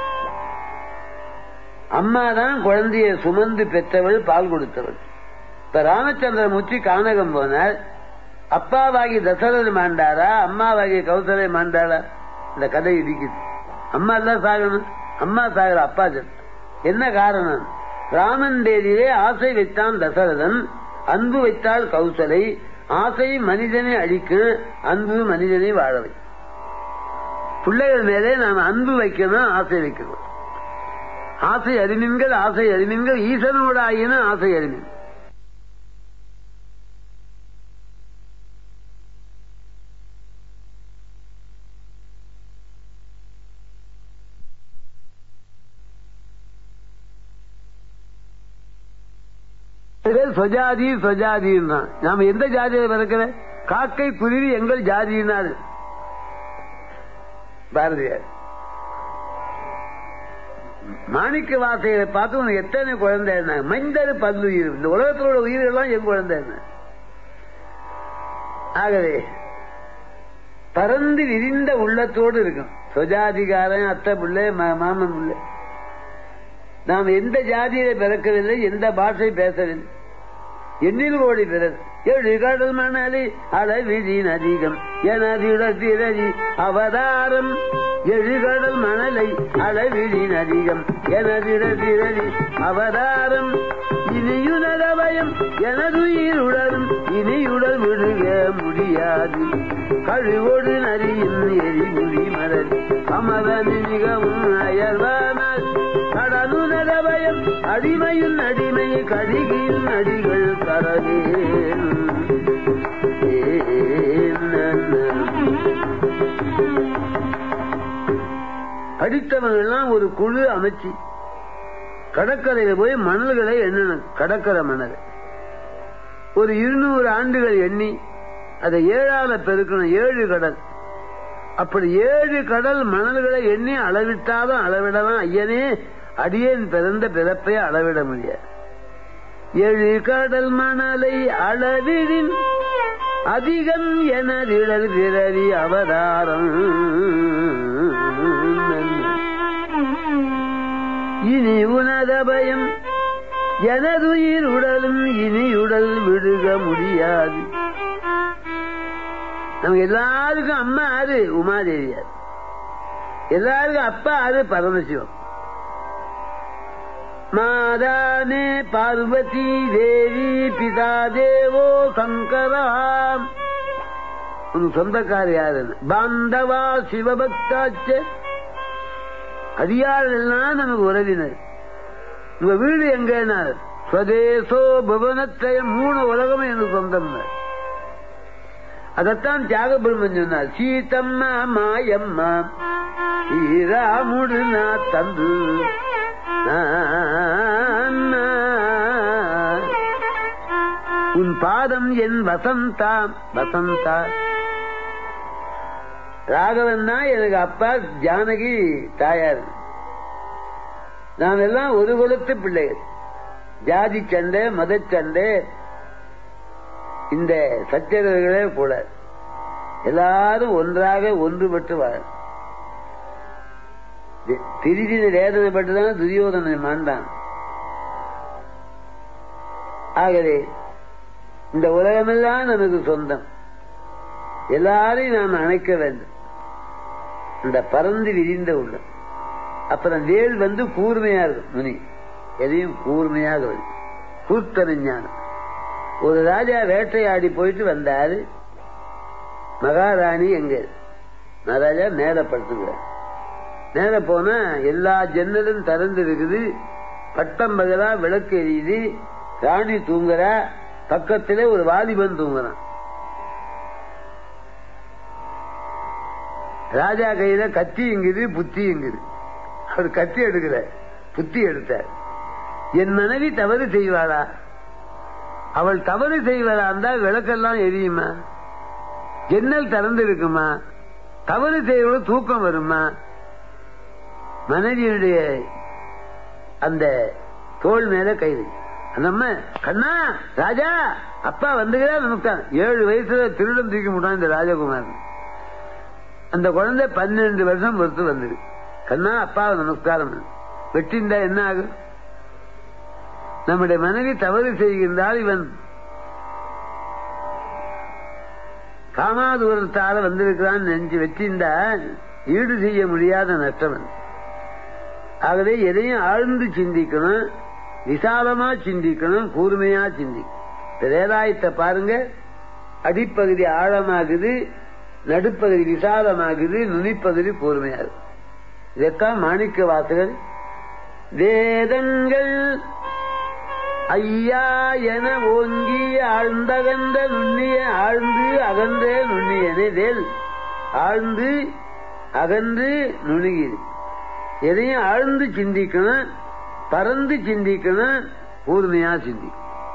அம்மா தான் குழந்தைய சுமந்து பெற்றவள் பால் கொடுத்தவள் இப்ப ராமச்சந்திரமூர்த்தி கானகம் போனார் அப்பாவாகி தசரதன் மாண்டாரா அம்மாவாகி கௌசலை மாண்டாரா இந்த கதை இடிக்குது அம்மா எல்லாம் சாகணும் அம்மா சாகர அப்பா செத்து என்ன காரணம் ராமன் தேதியிலே ஆசை வைத்தான் தசரதன் அன்பு வைத்தாள் கௌசலை ஆசை மனிதனை அழிக்கும் அன்பு மனிதனை வாழவை பிள்ளைகள் மேலே நாம் அன்பு வைக்கணும் ஆசை வைக்கணும் ஆசை அறிமீன்கள் ஆசை அறிமீன்கள் ஈசனோட ஆயின ஆசை அறிமீன் சொஜாதி சொஜாதி நாம எந்த ஜாதியில பிறக்கிற காக்கை குருவி எங்கள் ஜாதியினார் பாரதியார் மாணிக்க வாசைகளை பார்த்து உனக்கு எத்தனை குழந்தை என்ன மைந்தரு பல்லுயிர் இந்த உலகத்தோட உயிரெல்லாம் என் குழந்தை என்ன ஆகவே பறந்து விரிந்த உள்ளத்தோடு இருக்கும் சொஜாதிகாரன் அத்தை பிள்ளை மாமன் பிள்ளை நாம் எந்த ஜாதியில பிறக்கவில்லை எந்த பாஷை பேசவில்லை எண்ணில் ஓடி பிறர் எழு கடல் மணலி அளவிதின் அதிகம் எனதிடத்திரதி அவதாரம் எழுகடல் மணலை அளவிடின் அதிகம் எனதிடத்திரதி அவதாரம் இனியுனதவயம் எனதுயிர் உடலும் இனியுடல் விடுக முடியாது கழுவோடு நரியின் எரிமுடி மலர் அமரன் மிகவும் அயர்வானால் கடனுனதவயம் அடிமையின் அடிமை கடிகின் அடிகள் கரவேன் படித்தவங்கெல்லாம் ஒரு குழு அமைச்சு கடற்கரையில போய் மணல்களை எண்ணணும் கடற்கரை மணல் ஒரு இருநூறு ஆண்டுகள் எண்ணி அதை ஏழால பெருக்கணும் ஏழு கடல் அப்படி ஏழு கடல் மணல்களை எண்ணி அளவிட்டாலும் அளவிடலாம் ஐயனே அடியேன் பிறந்த பிறப்பை அளவிட முடியாது ஏழு கடல் மணலை அளவிடின் அதிகம் எனதிடல் பிறவி அவதாரம் இனி உனதபயம் எனதுயிர் உடலும் இனி உடல் விடுக முடியாது நம்ம எல்லாருக்கும் அம்மா ஆறு உமாதேவியார் எல்லாருக்கும் அப்பா ஆறு பரமசிவம் மாதானே பார்வதி தேவி பிதா தேவோ சங்கராம் உன் சொந்தக்கார யாரு பாந்தவா சிவபக்தாச்ச அடியாரெல்லாம் நமக்கு உறவினர் உங்க வீடு எங்கன்னா ஸ்வதேசோ புவனத்திரயம் மூணு உலகமும் எனக்கு சொந்தம் அதத்தான் தியாக பிரம்மன் சொன்னார் சீதம்மா மாயம்மா ஸ்ரீராமுடு நான் தந்து உன் பாதம் என் வசந்தாம் வசந்தா ராகவன் தான் எனக்கு அப்பா ஜானகி தாயார் நாம் எல்லாம் ஒரு குலத்து பிள்ளைகள் ஜாதி சண்டை மத சண்டை இந்த சச்சரவுகளே கூட எல்லாரும் ஒன்றாக ஒன்றுபட்டு வாழ பிரிதின வேதனைப்பட்டுதான் துரியோதனை மாண்டான் ஆகவே இந்த உலகமெல்லாம் நமக்கு சொந்தம் எல்லாரையும் நாம் அணைக்க வேண்டும் இந்த பறந்து விரிந்த உள்ளம் அப்புறம் வேல் வந்து கூர்மையா இருக்கும் முனி எதையும் கூர்மையாக வரும் கூர்த்தன ஞானம் ஒரு ராஜா வேட்டையாடி போயிட்டு வந்தாரு மகாராணி எங்க மகாராஜா மேல படுத்துக்கிறார் மேல போனா எல்லா ஜன்னலும் திறந்து இருக்குது பட்டம் பகலா விளக்கு எரியுது ராணி தூங்குறா பக்கத்திலே ஒரு வாலிபன் தூங்குறான் ராஜா கையில கத்தி இங்குது புத்தி இங்குது அவர் கத்தி எடுக்கல புத்தி எடுத்தார் என் மனைவி தவறு செய்வாளா அவள் தவறு செய்வதா இருந்தால் விளக்கெல்லாம் எரியுமா ஜன்னல் திறந்து இருக்குமா தவறு செய்வது தூக்கம் வருமா மனைவியுடைய அந்த தோல் மேல கை வை. அந்த அம்மா கண்ணா ராஜா அப்பா வந்துகிறா நமக்கான் ஏழு வயசுல திருடம் தூக்கி முட்டான் இந்த ராஜகுமாரன் அந்த குழந்தை பன்னெண்டு வருஷம் பொறுத்து வந்தது கண்ணா அப்பா நமஸ்காரம் பண்ணு. வெட்டிண்டா என்ன ஆகும் நம்முடைய மனைவி தவறு செய்கின்றால் இவன் காமாதூரத்தால வந்திருக்கிறான் நெஞ்சு வெற்றிண்டா ஈடு செய்ய முடியாத நஷ்டவன் ஆகவே எதையும் ஆழ்ந்து சிந்திக்கணும் விசாலமா சிந்திக்கணும் கூர்மையா சிந்திக்கணும் இந்த வேதாயத்தை பாருங்க அடிப்பகுதி ஆழமாகுது நடுப்பகுதி விசாலமாகுது நுனிப்பகுதி கூர்மையாகுது இதைத்தான் மாணிக்க வாசகர் வேதங்கள் ஐயா என ஓங்கி ஆழ்ந்தகன்ற நுண்ணிய ஆழ்ந்து அகன்றே நுண்ணியனே வேல் ஆழ்ந்து அகன்று நுணுகியது எதையும் ஆழ்ந்து சிந்திக்கணும் பறந்து சிந்திக்கணும் கூர்மையா சிந்திக்கணும்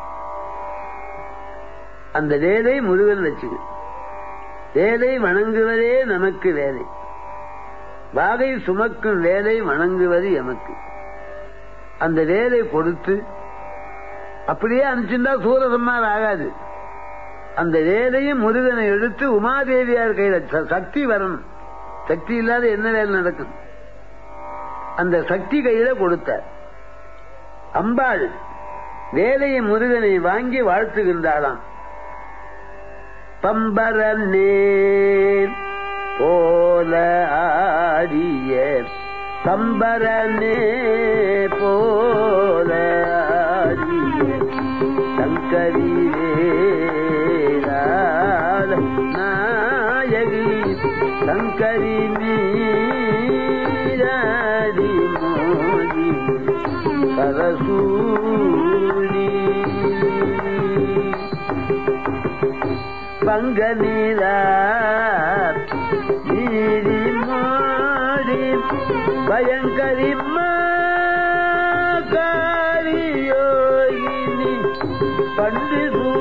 அந்த வேலை முருகன் வச்சுக்கு வேலை வணங்குவதே நமக்கு வேலை வாகை சுமக்கும் வேலை வணங்குவது எமக்கு அந்த வேலை கொடுத்து அப்படியே அனுப்பிச்சுட்டா சூரசம்மார் ஆகாது அந்த வேலையும் முருகனை எடுத்து உமாதேவியார் கையில ச- சக்தி வரணும் சக்தி இல்லாத என்ன வேலை நடக்கும் அந்த சக்தி கையில கொடுத்தார் அம்பாள் வேலையை முருகனை வாங்கி வாழ்த்துகின்றாளாம் பம்பரனே போல ஆடிய பம்பரனே போல ஆடிய சங்கரி வேலால நாயகி சங்கரி மீராடி மோதி கரசூடி பங்க நீரா நீரி மாடி பயங்கரி காரியோகினி பண்டு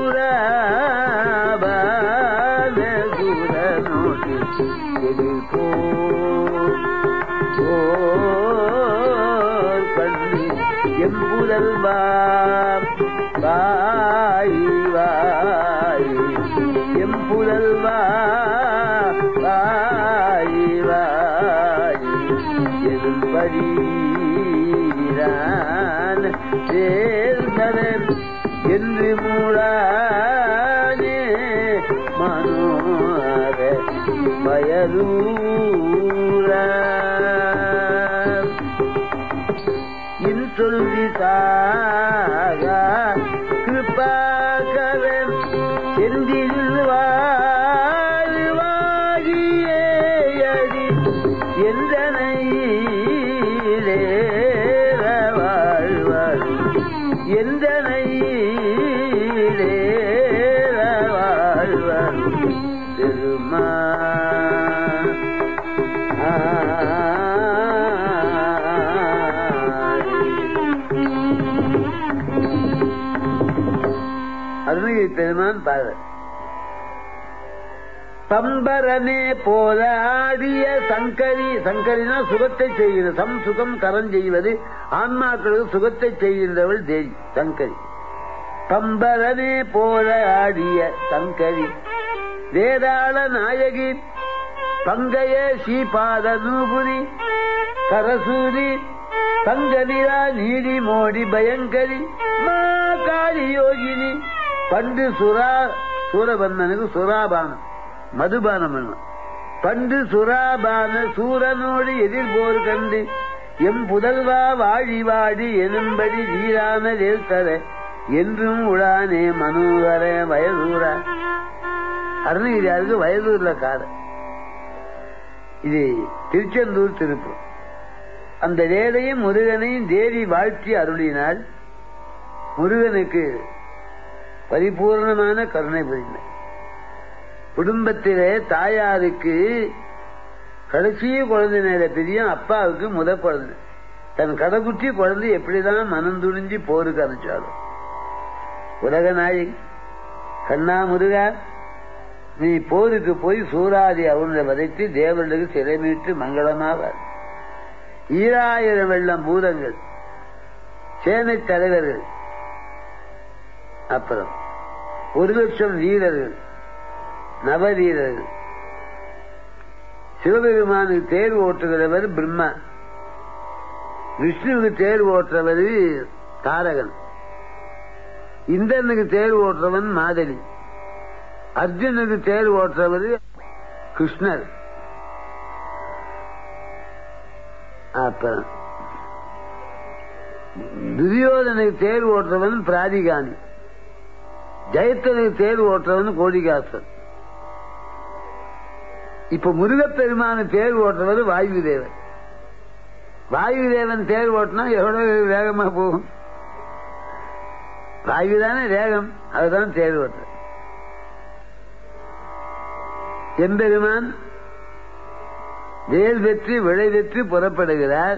சூராபான சூர நோட்டி எதிர்போ ஓர் கண்ணி எம்புதல் வாய் வாய் எம்புதல் வாய் வாய் எதுபடிதான் சேர்ந்தனர் என்று மூடானே மனோர பயலூரா இன்சொல்வி சாகா கிருபாகரன் செந்தில் வாழ்வாகியேயடி எந்தனையிலே வாழ்வார் எந்தனையிலே வாழ்வார் திருமா அருணகிரி பெருமான் பாரு சம்பரனே போல ஆடிய சங்கரி சங்கரினா சுகத்தை செய்கிறது சம் சுகம் கரம் செய்வது ஆன்மாக்களுக்கு சுகத்தை செய்கின்றவள் தேவி சங்கரி பம்பரனே போல ஆடிய சங்கரி வேதாள நாயகி பங்கைய ஸ்ரீபாத நூபுரி கரசூரி பங்கனிரா நீடி மோடி பயங்கரி மா காளி யோகினி பண்டு சுரா சூரபந்தனுக்கு சுராபானம் மதுபானம் பண்ணும் பண்டு சுராபான சூரனோடு எதிர்போர் கண்டு எம் புதல்வா வாழி வாடி எனும்படி வீரான வேல்தர என்றும் உடானே மனோகர வயதூர அருணகிரியாருக்கு வயதூர்ல காடு இது திருச்செந்தூர் திருப்பூர் அந்த வேலையும் முருகனையும் தேவி வாழ்த்தி அருளினால் முருகனுக்கு பரிபூர்ணமான கருணை புரிந்தார் குடும்பத்திலே தாயாருக்கு கடைசி குழந்தை மேல பிரியம் அப்பாவுக்கு முத குழந்தை தன் கடைக்குட்டி குழந்தை எப்படிதான் மனம் துணிஞ்சு போருக்கு அனுப்பிச்சாலும் உலக நாயகி கண்ணா முருகா நீ போருக்கு போய் சூராதி அவனை வதைத்து தேவர்களுக்கு சிறைமீட்டு மங்களமாவார் ஈராயிரம் வெள்ளம் பூதங்கள் சேனை தலைவர்கள் அப்புறம் ஒரு லட்சம் வீரர்கள் நவ வீரர்கள் சிவபெருமானுக்கு தேர்வு ஓட்டுகிறவர் பிரம்மா விஷ்ணுவுக்கு தேர்வு ஓட்டுறவர் தாரகன் இந்திரனுக்கு தேர்வு ஓட்டுறவன் மாதவி அர்ஜுனுக்கு தேர்வு ஓட்டுறவர் கிருஷ்ணர் அப்புறம் துரியோதனுக்கு தேர்வு ஓட்டுறவன் பிராதிகானி ஜெயத்தனுக்கு தேர்வு ஓட்டுறவன் கோடிகாசன் இப்ப முருகப்பெருமான தேர்வு ஓட்டுறவர் வாயு தேவன் வாயு தேவன் தேர்வு ஓட்டினா எவ்வளவு வேகமா போகும் வாயு தானே வேகம் அதுதான் தேர்வு ஓட்டுற எம்பெருமான் வேல் வெற்றி விளை வெற்றி புறப்படுகிறார்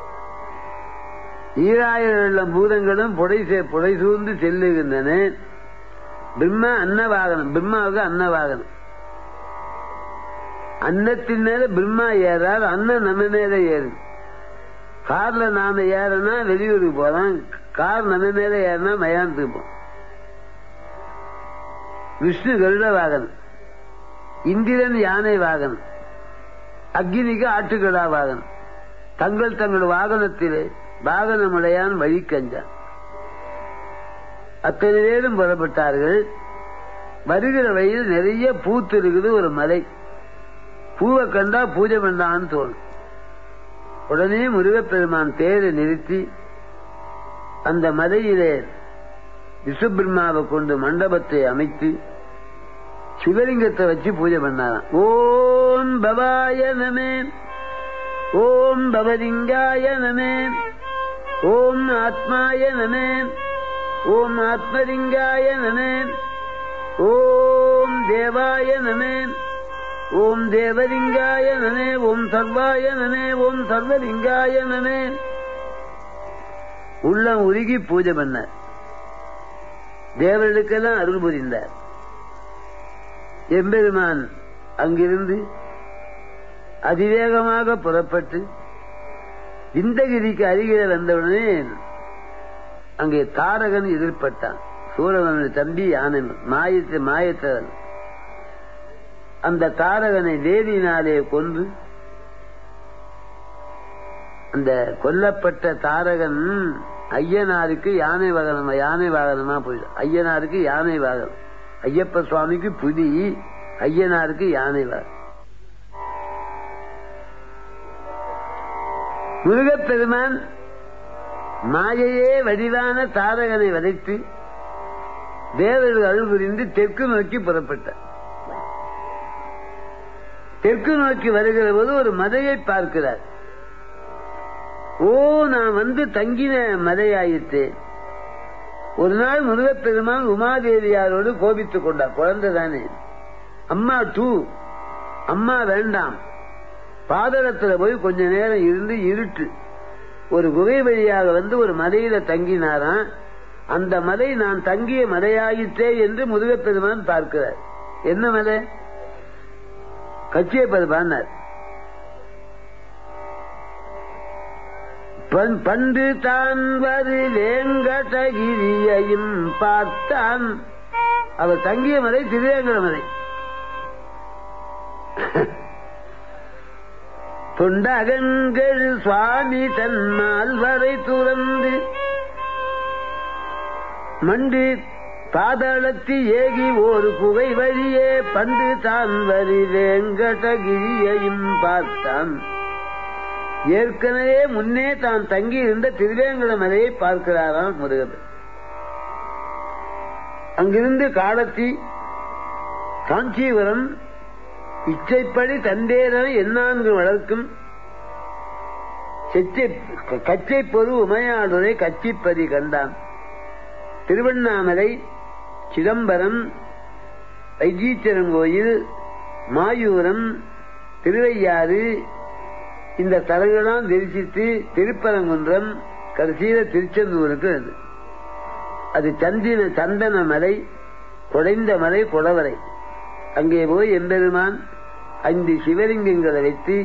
ஈராயிரம் பூதங்களும் புடை புடை சூழ்ந்து செல்லுகின்றன பிரம்மா அன்னவாகனம் பிரம்மாவுக்கு அன்னவாகனம் அன்னத்தின் மேல பிரம்மா ஏறார் அன்னம் நம்ம மேல ஏறு கார்ல நாம ஏறனா வெளியூருக்கு போறோம் கார் நம்ம மேல ஏறினா மயானத்துக்கு போம் விஷ்ணு கருட வாகனம் இந்திரன் யானை வாகனம் அக்னிக்கு ஆட்டுக்கடா வாகனம் தங்கள் தங்கள் வாகனத்திலே வாகனமுடையான் வழிக்கஞ்சான் அத்தனை பேரும் புறப்பட்டார்கள் வருகிற வழியில் நிறைய பூத்து இருக்குது ஒரு மலை பூவை கண்டா பூஜை பண்ணான்னு தோணும் உடனே முருகப்பெருமான் தேரை நிறுத்தி அந்த மலையிலே விசுபிரம்மாவை கொண்டு மண்டபத்தை அமைத்து சிவலிங்கத்தை வச்சு பூஜை பண்ணாராம் ஓம் பவாய நமே ஓம் பவலிங்காய நமே ஓம் ஆத்மாய நமே ஓம் ஆத்மலிங்காய நமே ஓம் தேவாய நமே ஓம் தேவலிங்காய நனே ஓம் சர்வாய நனே ஓம் சர்வலிங்காய நனே உள்ளம் உருகி பூஜை பண்ணார் தேவர்களுக்கெல்லாம் அருள் புரிந்தார் எம்பெருமான் அங்கிருந்து அதிவேகமாக புறப்பட்டு விந்தகிரிக்கு அருகில் வந்தவுடனே அங்கே தாரகன் எதிர்பட்டான் சூரவனுடைய தம்பி யானை மாயத்தை மாயத்தவன் அந்த தாரகனை வேதியினாலே கொன்று அந்த கொல்லப்பட்ட தாரகன் ஐயனாருக்கு யானை வாகனம் யானை வாகனமா போயிடும் ஐயனாருக்கு யானை வாகனம் ஐயப்ப சுவாமிக்கு புலி ஐயனாருக்கு யானை வாகனம் முருகப்பெருமான் மாயையே வடிவான தாரகனை வதைத்து தேவர்கள் அருள் புரிந்து தெற்கு நோக்கி புறப்பட்டார் தெற்கு நோக்கி வருகிற போது ஒரு மதையை பார்க்கிறார் ஓ நான் வந்து தங்கின மதையாயிற்று ஒரு நாள் முருகப்பெருமான் உமாதேவியாரோடு கோபித்துக் கொண்டார் குழந்தை தானே அம்மா டூ அம்மா வேண்டாம் பாதளத்துல போய் கொஞ்ச நேரம் இருந்து இருட்டு ஒரு குகை வழியாக வந்து ஒரு மலையில தங்கினாராம் அந்த மலை நான் தங்கிய மலையாயிற்றே என்று முருகப்பெருமான் பார்க்கிறார் என்ன மலை கச்சியப்பது பாடினார் பண்டு தான் வரு வேங்கடகிரியையும் பார்த்தான் அவர் தங்கிய மலை திருவேங்கட மலை தொண்டகங்கள் சுவாமி தன்னால் வரை துறந்து மண்டு பாதாளத்தி ஏகி ஒரு குகை வழியே பண்டு தான் வரி வேங்கடகிரியையும் பார்த்தான் ஏற்கனவே முன்னே தான் தங்கி இருந்த திருவேங்கட மலையை பார்க்கிறாராம் முருகன் அங்கிருந்து காலத்தி காஞ்சிபுரம் இச்சைப்படி தந்தேரன எண்ணான்கு வளர்க்கும் கச்சை பொரு உமையாடுரை கச்சிப்பதி கண்டான் திருவண்ணாமலை சிதம்பரம் வைத்தீச்சரன் கோயில் மாயூரம் திருவையாறு இந்த தலங்களாம் தரிசித்து திருப்பரங்குன்றம் கடைசியில திருச்செந்தூருக்கு அது. அது சந்தின சந்தன மலை குடைந்த மலை குடவரை அங்கே போய் எம்பெருமான் ஐந்து சிவலிங்கங்களை வைத்து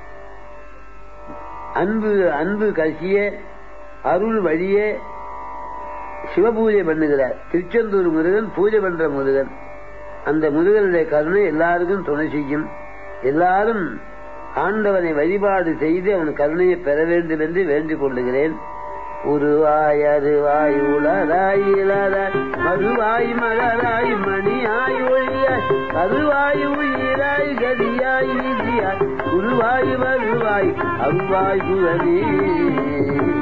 அன்பு அன்பு கசிய அருள் வழிய சிவபூஜை பண்ணுகிறார் திருச்செந்தூர் முருகன் பூஜை பண்ற முருகன் அந்த முருகனுடைய கருணை எல்லாருக்கும் துணை செய்யும் எல்லாரும் ஆண்டவனை வழிபாடு செய்து அவன் கருணையை பெற வேண்டும் என்று வேண்டிக் கொள்ளுகிறேன் உருவாய் அருவாய் உளராய் இளராய் மறுவாய் மலராய் மணியாய் ஒளியாய் கருவாய் உயிராய் கதியாய் நிதியாய் உருவாய் வருவாய் அருவாய் குழலே